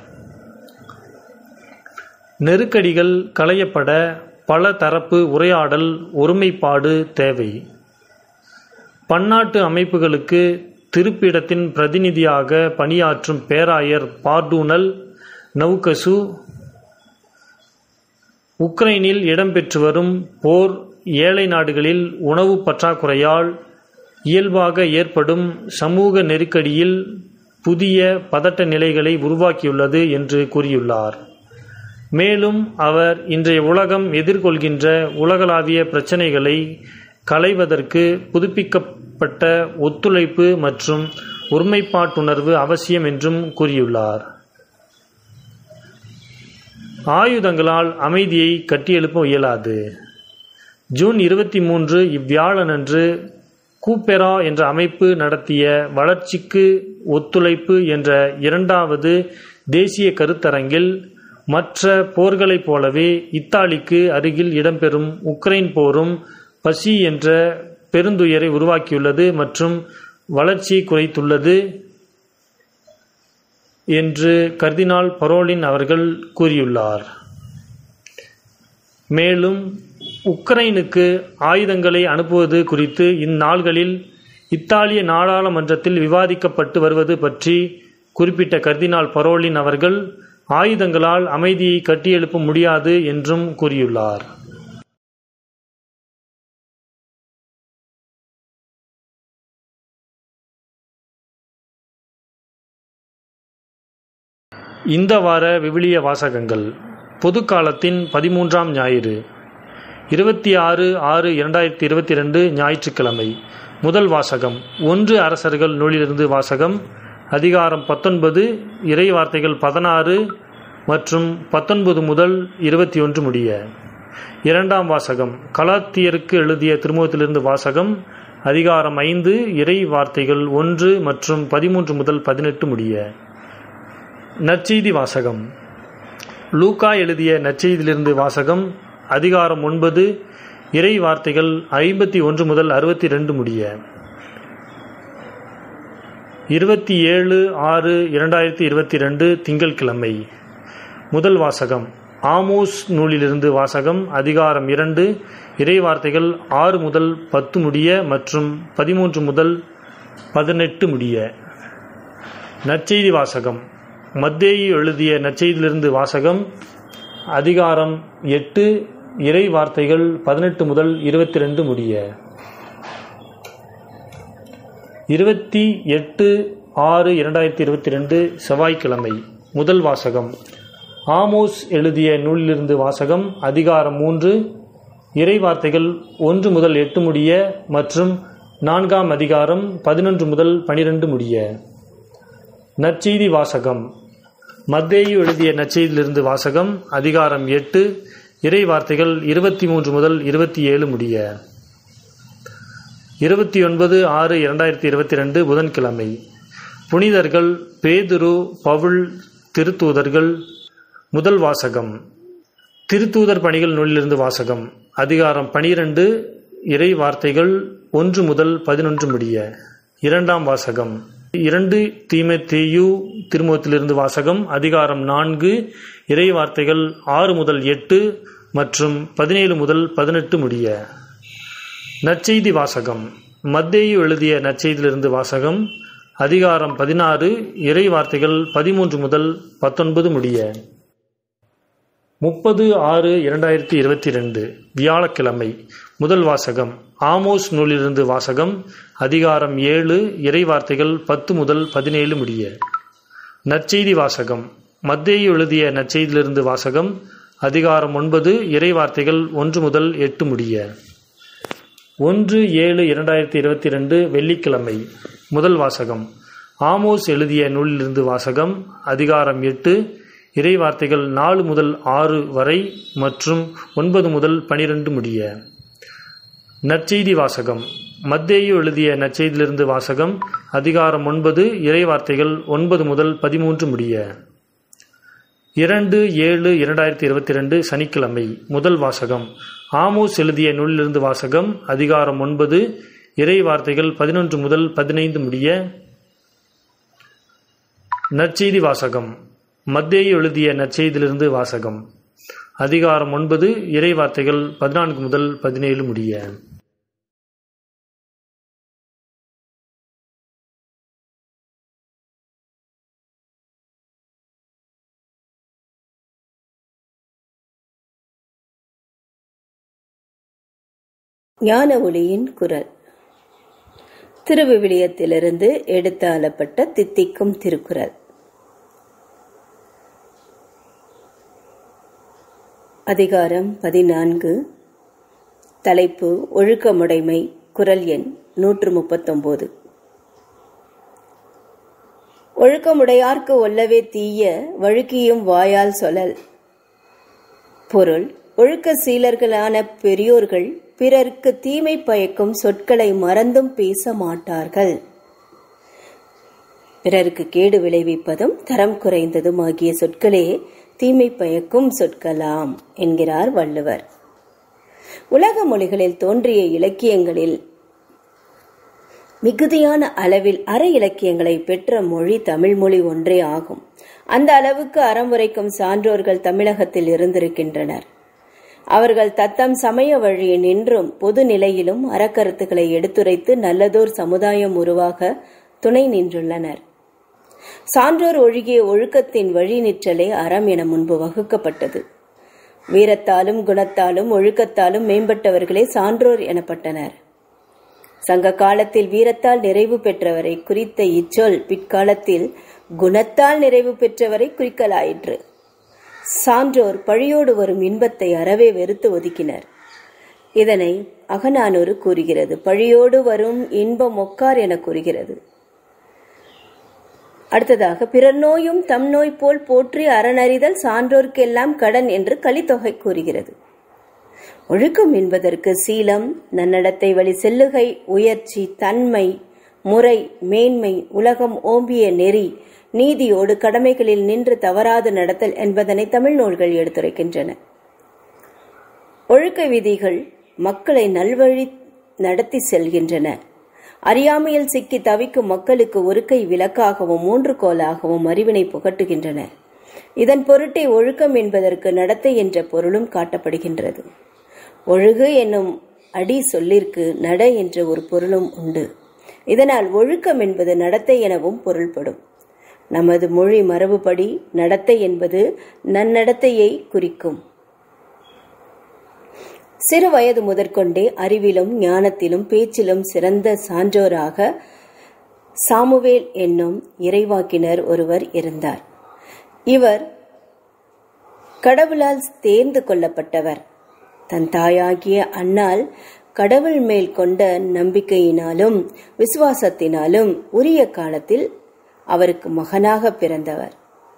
நெருக்கடிகள் களையப்பட பல தரப்பு உரையாடல் ஒருமைப்பாடு தேவை பன்னாட்டு அமைப்புகளுக்கு திருப்பிடத்தின் பிரதிநிதியாக பணியாற்றும் பேராயர் பார்டூனல் நவுகசு உக்ரைனில் இடம்பெற்று வரும் போர் ஏழை நாடுகளில் உணவு பற்றாக்குறையால் இயல்பாக ஏற்படும் சமூக நெருக்கடியில் புதிய பதட்ட நிலைகளை உருவாக்கியுள்ளது என்று கூறியுள்ளார் மேலும் அவர் இன்றைய உலகம் எதிர்கொள்கின்ற உலகளாவிய பிரச்சினைகளை களைவதற்கு புதுப்பிக்கப்பட்ட ஒத்துழைப்பு மற்றும் ஒருமைப்பாட்டுணர்வு அவசியம் என்றும் கூறியுள்ளார் ஆயுதங்களால் அமைதியை கட்டியெழுப்ப இயலாது ஜூன் இருபத்தி மூன்று இவ்வியாழனன்று கூப்பெரா என்ற அமைப்பு நடத்திய வளர்ச்சிக்கு ஒத்துழைப்பு என்ற இரண்டாவது தேசிய கருத்தரங்கில் மற்ற போர்களைப் போலவே இத்தாலிக்கு அருகில் இடம்பெறும் உக்ரைன் போரும் பசி என்ற பெருந்துயரை உருவாக்கியுள்ளது மற்றும் வளர்ச்சியை குறைத்துள்ளது என்று கர்தினால் பரோலின் அவர்கள் கூறியுள்ளார் மேலும் உக்ரைனுக்கு ஆயுதங்களை அனுப்புவது குறித்து இந்நாள்களில் இத்தாலிய நாடாளுமன்றத்தில் விவாதிக்கப்பட்டு வருவது பற்றி குறிப்பிட்ட கர்தினால் பரோலின் அவர்கள் ஆயுதங்களால் அமைதியை கட்டியெழுப்ப முடியாது என்றும் கூறியுள்ளார் இந்த வார விவிலிய வாசகங்கள் பொது காலத்தின் பதிமூன்றாம் ஞாயிறு இருபத்தி ஆறு ஆறு இரண்டாயிரத்தி இருபத்தி ரெண்டு ஞாயிற்றுக்கிழமை முதல் வாசகம் ஒன்று அரசர்கள் நூலிலிருந்து வாசகம் அதிகாரம் பத்தொன்பது இறை வார்த்தைகள் பதினாறு மற்றும் பத்தொன்பது முதல் இருபத்தி ஒன்று முடிய இரண்டாம் வாசகம் கலாத்தியருக்கு எழுதிய திருமுகத்திலிருந்து வாசகம் அதிகாரம் ஐந்து இறை வார்த்தைகள் ஒன்று மற்றும் பதிமூன்று முதல் பதினெட்டு முடிய நற்செய்தி வாசகம் லூக்கா எழுதிய நற்செய்தியிலிருந்து வாசகம் அதிகாரம் ஒன்பது இறை வார்த்தைகள் ஐம்பத்தி ஒன்று முதல் அறுபத்தி ரெண்டு முடிய இருபத்தி ஏழு ஆறு இரண்டாயிரத்தி இருபத்தி ரெண்டு திங்கட்கிழமை முதல் வாசகம் ஆமோஸ் நூலிலிருந்து வாசகம் அதிகாரம் இரண்டு இறை வார்த்தைகள் ஆறு முதல் பத்து முடிய மற்றும் பதிமூன்று முதல் பதினெட்டு முடிய நற்செய்தி வாசகம் மத்தேயு எழுதிய நற்செய்தியிலிருந்து வாசகம் அதிகாரம் எட்டு இறை வார்த்தைகள் பதினெட்டு முதல் இருபத்தி ரெண்டு முடிய இருபத்தி எட்டு ஆறு இரண்டாயிரத்தி இருபத்தி ரெண்டு செவ்வாய்க்கிழமை முதல் வாசகம் ஆமோஸ் எழுதிய நூலிலிருந்து வாசகம் அதிகாரம் மூன்று இறை வார்த்தைகள் ஒன்று முதல் எட்டு முடிய மற்றும் நான்காம் அதிகாரம் பதினொன்று முதல் பனிரெண்டு முடிய நற்செய்தி வாசகம் மத்தேயு எழுதிய நற்செய்தியிலிருந்து வாசகம் அதிகாரம் எட்டு இறை வார்த்தைகள் இருபத்தி மூன்று முதல் இருபத்தி ஏழு முடிய இருபத்தி ஒன்பது ஆறு இரண்டாயிரத்தி இருபத்தி ரெண்டு புதன்கிழமை புனிதர்கள் பேதுரு பவுல் திருத்தூதர்கள் முதல் வாசகம் திருத்தூதர் பணிகள் நூலிலிருந்து வாசகம் அதிகாரம் பனிரெண்டு இறை வார்த்தைகள் ஒன்று முதல் பதினொன்று முடிய இரண்டாம் வாசகம் இரண்டு தீமை தேயு திருமுகத்திலிருந்து வாசகம் அதிகாரம் நான்கு இறை வார்த்தைகள் ஆறு முதல் எட்டு மற்றும் பதினேழு முதல் பதினெட்டு முடிய நற்செய்தி வாசகம் மத்தேயு எழுதிய நற்செய்தியிலிருந்து வாசகம் அதிகாரம் பதினாறு இறை வார்த்தைகள் பதிமூன்று முதல் பத்தொன்பது முடிய முப்பது ஆறு இரண்டாயிரத்தி இருபத்தி ரெண்டு வியாழக்கிழமை முதல் வாசகம் ஆமோஸ் நூலிலிருந்து வாசகம் அதிகாரம் ஏழு இறை வார்த்தைகள் பத்து முதல் பதினேழு முடிய நற்செய்தி வாசகம் மத்தேயு எழுதிய நற்செய்தியிலிருந்து வாசகம் அதிகாரம் ஒன்பது இறை வார்த்தைகள் ஒன்று முதல் எட்டு முடிய ஒன்று ஏழு இரண்டாயிரத்தி இருபத்தி ரெண்டு வெள்ளிக்கிழமை முதல் வாசகம் ஆமோஸ் எழுதிய நூலிலிருந்து வாசகம் அதிகாரம் எட்டு இறை வார்த்தைகள் நாலு முதல் ஆறு வரை மற்றும் ஒன்பது முதல் பனிரெண்டு முடிய நற்செய்தி வாசகம் மத்தேயு எழுதிய நற்செய்தியிலிருந்து வாசகம் அதிகாரம் ஒன்பது இறை வார்த்தைகள் ஒன்பது முதல் பதிமூன்று முடிய இரண்டு ஏழு இரண்டாயிரத்தி இருபத்தி ரெண்டு சனிக்கிழமை முதல் வாசகம் ஆமோஸ் எழுதிய நூலிலிருந்து வாசகம் அதிகாரம் ஒன்பது இறை வார்த்தைகள் பதினொன்று முதல் பதினைந்து முடிய நற்செய்தி வாசகம் மத்தேயு எழுதிய நற்செய்தியிலிருந்து வாசகம் அதிகாரம் ஒன்பது இறை வார்த்தைகள் பதினான்கு முதல் பதினேழு முடிய ஞான ஒளியின் குரல் திருவிவிலியத்திலிருந்து எடுத்தாளப்பட்ட தித்திக்கும் திருக்குறள் அதிகாரம் பதினான்கு தலைப்பு ஒழுக்கமுடைமை குரல் எண் நூற்று முப்பத்தொன்பது ஒழுக்கமுடையார்க்கு ஒல்லவே தீய வழுக்கியும் வாயால் சொல்லல் பொருள் ஒழுக்க சீலர்களான பெரியோர்கள் பிறர்க்கு தீமை பயக்கும் சொற்களை மறந்தும் பேச மாட்டார்கள் பிறருக்கு கேடு விளைவிப்பதும் தரம் குறைந்ததும் ஆகிய சொற்களே தீமை பயக்கும் சொற்களாம் என்கிறார் வள்ளுவர் உலக மொழிகளில் தோன்றிய இலக்கியங்களில் மிகுதியான அளவில் அற இலக்கியங்களை பெற்ற மொழி தமிழ் மொழி ஒன்றே ஆகும் அந்த அளவுக்கு அறமுறைக்கும் சான்றோர்கள் தமிழகத்தில் இருந்திருக்கின்றனர் அவர்கள் தத்தம் சமய வழி நின்றும் பொது நிலையிலும் அறக்கருத்துக்களை எடுத்துரைத்து நல்லதோர் சமுதாயம் உருவாக துணை நின்றுள்ளனர் சான்றோர் ஒழுகிய ஒழுக்கத்தின் வழி நிற்றலே அறம் என முன்பு வகுக்கப்பட்டது வீரத்தாலும் குணத்தாலும் ஒழுக்கத்தாலும் மேம்பட்டவர்களே சான்றோர் எனப்பட்டனர் சங்க காலத்தில் வீரத்தால் நிறைவு பெற்றவரை குறித்த இச்சொல் பிற்காலத்தில் குணத்தால் நிறைவு பெற்றவரை குறிக்கலாயிற்று சான்றோர் பழியோடு வரும் இன்பத்தை அறவே வெறுத்து ஒதுக்கினர் இதனை அகநானூறு கூறுகிறது பழியோடு வரும் இன்பம் ஒக்கார் என கூறுகிறது அடுத்ததாக பிறர் நோயும் தம் நோய் போல் போற்றி அறனறிதல் சான்றோர்க்கெல்லாம் கடன் என்று கலித்தொகை கூறுகிறது ஒழுக்கம் என்பதற்கு சீலம் நன்னடத்தை வழி செல்லுகை உயர்ச்சி தன்மை முறை மேன்மை உலகம் ஓம்பிய நெறி நீதியோடு கடமைகளில் நின்று தவறாது நடத்தல் என்பதனை தமிழ் நூல்கள் எடுத்துரைக்கின்றன ஒழுக்க விதிகள் மக்களை நல்வழி நடத்தி செல்கின்றன அறியாமையில் சிக்கி தவிக்கும் மக்களுக்கு ஒரு கை விளக்காகவும் மூன்று கோலாகவும் அறிவினை புகட்டுகின்றன இதன் பொருட்டே ஒழுக்கம் என்பதற்கு நடத்தை என்ற பொருளும் காட்டப்படுகின்றது ஒழுகு என்னும் அடி சொல்லிற்கு நட என்ற ஒரு பொருளும் உண்டு இதனால் ஒழுக்கம் என்பது நடத்தை எனவும் பொருள்படும் நமது மொழி மரபுப்படி நடத்தை என்பது நன்னடத்தையை குறிக்கும் சிறு வயது முதற்கொண்டே அறிவிலும் ஞானத்திலும் பேச்சிலும் சிறந்த சான்றோராக சாமுவேல் என்னும் இறைவாக்கினர் ஒருவர் இருந்தார் இவர் கடவுளால் தேர்ந்து கொள்ளப்பட்டவர் தன் தாயாகிய அன்னாள் கடவுள் மேல் கொண்ட நம்பிக்கையினாலும் விசுவாசத்தினாலும் உரிய காலத்தில் அவருக்கு மகனாக பிறந்தவர்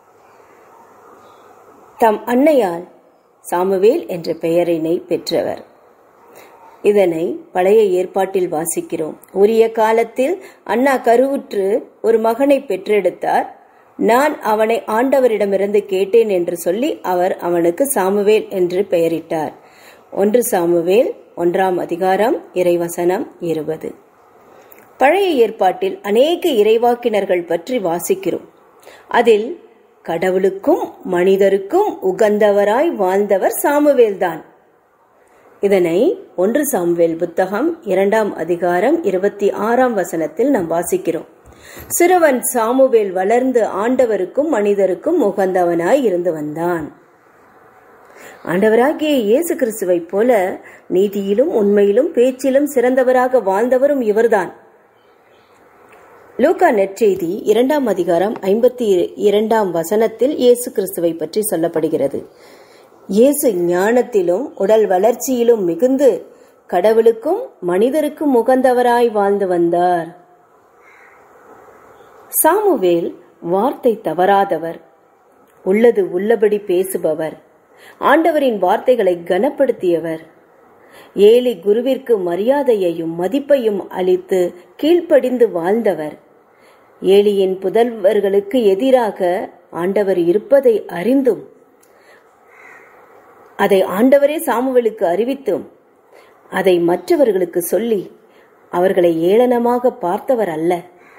தம் அன்னையால் சாமுவேல் என்ற பெயரினை பெற்றவர் இதனை பழைய ஏற்பாட்டில் வாசிக்கிறோம் உரிய காலத்தில் அண்ணா கருவுற்று ஒரு மகனை பெற்றெடுத்தார் நான் அவனை ஆண்டவரிடமிருந்து கேட்டேன் என்று சொல்லி அவர் அவனுக்கு சாமுவேல் என்று பெயரிட்டார் ஒன்று சாமுவேல் ஒன்றாம் அதிகாரம் இறைவசனம் இருபது பழைய ஏற்பாட்டில் அநேக இறைவாக்கினர்கள் பற்றி வாசிக்கிறோம் அதில் கடவுளுக்கும் மனிதருக்கும் உகந்தவராய் வாழ்ந்தவர் சாமுவேல்தான் இதனை ஒன்று சாமுவேல் புத்தகம் இரண்டாம் அதிகாரம் இருபத்தி ஆறாம் வசனத்தில் நாம் வாசிக்கிறோம் சிறுவன் சாமுவேல் வளர்ந்து ஆண்டவருக்கும் மனிதருக்கும் உகந்தவனாய் இருந்து வந்தான் ஆண்டவராகிய இயேசு கிறிஸ்துவைப் போல நீதியிலும் உண்மையிலும் பேச்சிலும் சிறந்தவராக வாழ்ந்தவரும் இவர்தான் லூக்கா நெற்செய்தி இரண்டாம் அதிகாரம் ஐம்பத்தி இரண்டாம் வசனத்தில் இயேசு கிறிஸ்துவை பற்றி சொல்லப்படுகிறது இயேசு ஞானத்திலும் உடல் வளர்ச்சியிலும் மிகுந்து கடவுளுக்கும் மனிதருக்கும் உகந்தவராய் வாழ்ந்து வந்தார் சாமுவேல் வார்த்தை தவறாதவர் உள்ளது உள்ளபடி பேசுபவர் ஆண்டவரின் வார்த்தைகளை கனப்படுத்தியவர் ஏலி குருவிற்கு மரியாதையையும் மதிப்பையும் அளித்து கீழ்ப்படிந்து வாழ்ந்தவர் ஏலியின் புதல்வர்களுக்கு எதிராக ஆண்டவர் இருப்பதை அறிந்தும் அதை ஆண்டவரே சாமுவேலுக்கு அறிவித்தும் அதை மற்றவர்களுக்கு சொல்லி அவர்களை ஏளனமாக பார்த்தவர் அல்ல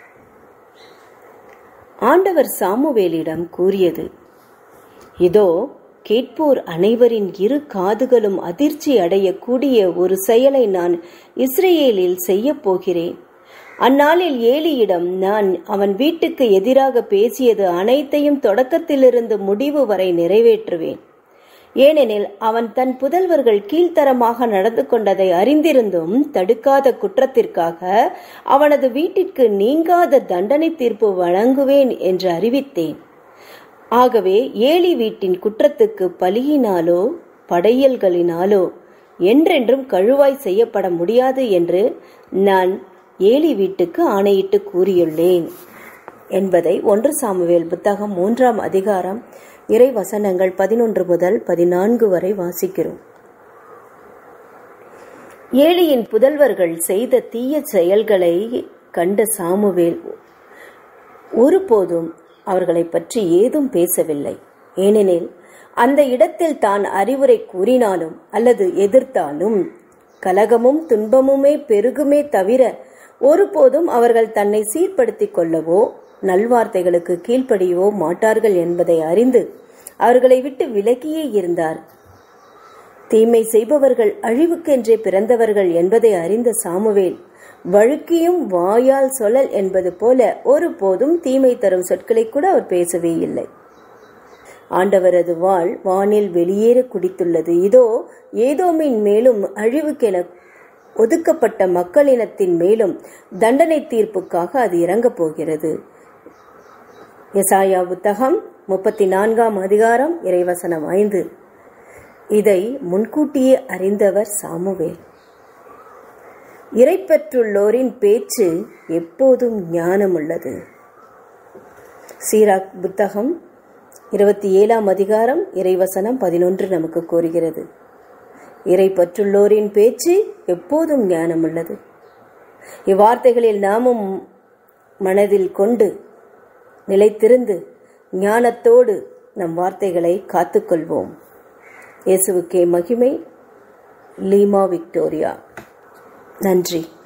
ஆண்டவர் சாமுவேலிடம் கூறியது இதோ கேட்போர் அனைவரின் இரு காதுகளும் அதிர்ச்சி அடையக்கூடிய ஒரு செயலை நான் இஸ்ரேலில் செய்யப் போகிறேன் அந்நாளில் ஏலியிடம் நான் அவன் வீட்டுக்கு எதிராக பேசியது அனைத்தையும் தொடக்கத்திலிருந்து முடிவு வரை நிறைவேற்றுவேன் ஏனெனில் அவன் தன் புதல்வர்கள் கீழ்த்தரமாக நடந்து கொண்டதை அறிந்திருந்தும் தடுக்காத குற்றத்திற்காக அவனது வீட்டிற்கு நீங்காத தண்டனை தீர்ப்பு வழங்குவேன் என்று அறிவித்தேன் ஆகவே ஏலி வீட்டின் குற்றத்துக்கு பலியினாலோ படையல்களினாலோ என்றென்றும் கழுவாய் செய்யப்பட முடியாது என்று நான் ஏலி வீட்டுக்கு ஆணையிட்டு கூறியுள்ளேன் என்பதை ஒன்று சாமுவேல் புத்தகம் மூன்றாம் அதிகாரம் இறை வசனங்கள் பதினொன்று முதல் பதினான்கு வரை வாசிக்கிறோம் ஏலியின் புதல்வர்கள் செய்த தீய செயல்களை கண்ட சாமுவேல் ஒருபோதும் அவர்களை பற்றி ஏதும் பேசவில்லை ஏனெனில் அந்த இடத்தில் தான் அறிவுரை கூறினாலும் அல்லது எதிர்த்தாலும் கலகமும் துன்பமுமே பெருகுமே தவிர ஒருபோதும் அவர்கள் தன்னை சீர்படுத்திக் கொள்ளவோ நல்வார்த்தைகளுக்கு கீழ்ப்படியவோ மாட்டார்கள் என்பதை அறிந்து அவர்களை விட்டு விலகியே இருந்தார் தீமை செய்பவர்கள் அழிவுக்கென்றே பிறந்தவர்கள் என்பதை அறிந்த சாமுவேல் வழுக்கியும் வாயால் சொல்லல் என்பது போல ஒருபோதும் தீமை தரும் சொற்களை கூட அவர் பேசவே இல்லை ஆண்டவரது வாழ் வானில் வெளியேற குடித்துள்ளது இதோ ஏதோமின் மேலும் அழிவுக்கென ஒதுக்கப்பட்ட மக்களினத்தின் மேலும் தண்டனை தீர்ப்புக்காக அது இறங்கப் போகிறது எசாயா புத்தகம் முப்பத்தி நான்காம் அதிகாரம் இறைவசனம் ஐந்து இதை முன்கூட்டியே அறிந்தவர் சாமுவேல் இறைப்பற்றுள்ளோரின் பேச்சு எப்போதும் ஞானமுள்ளது சீராக் புத்தகம் இருபத்தி ஏழாம் அதிகாரம் இறைவசனம் பதினொன்று நமக்கு கூறுகிறது இறைப்பற்றுள்ளோரின் பேச்சு எப்போதும் ஞானமுள்ளது இவ்வார்த்தைகளில் நாமும் மனதில் கொண்டு நிலைத்திருந்து ஞானத்தோடு நம் வார்த்தைகளை காத்துக்கொள்வோம் இயேசுவுக்கே மகிமை லீமா விக்டோரியா நன்றி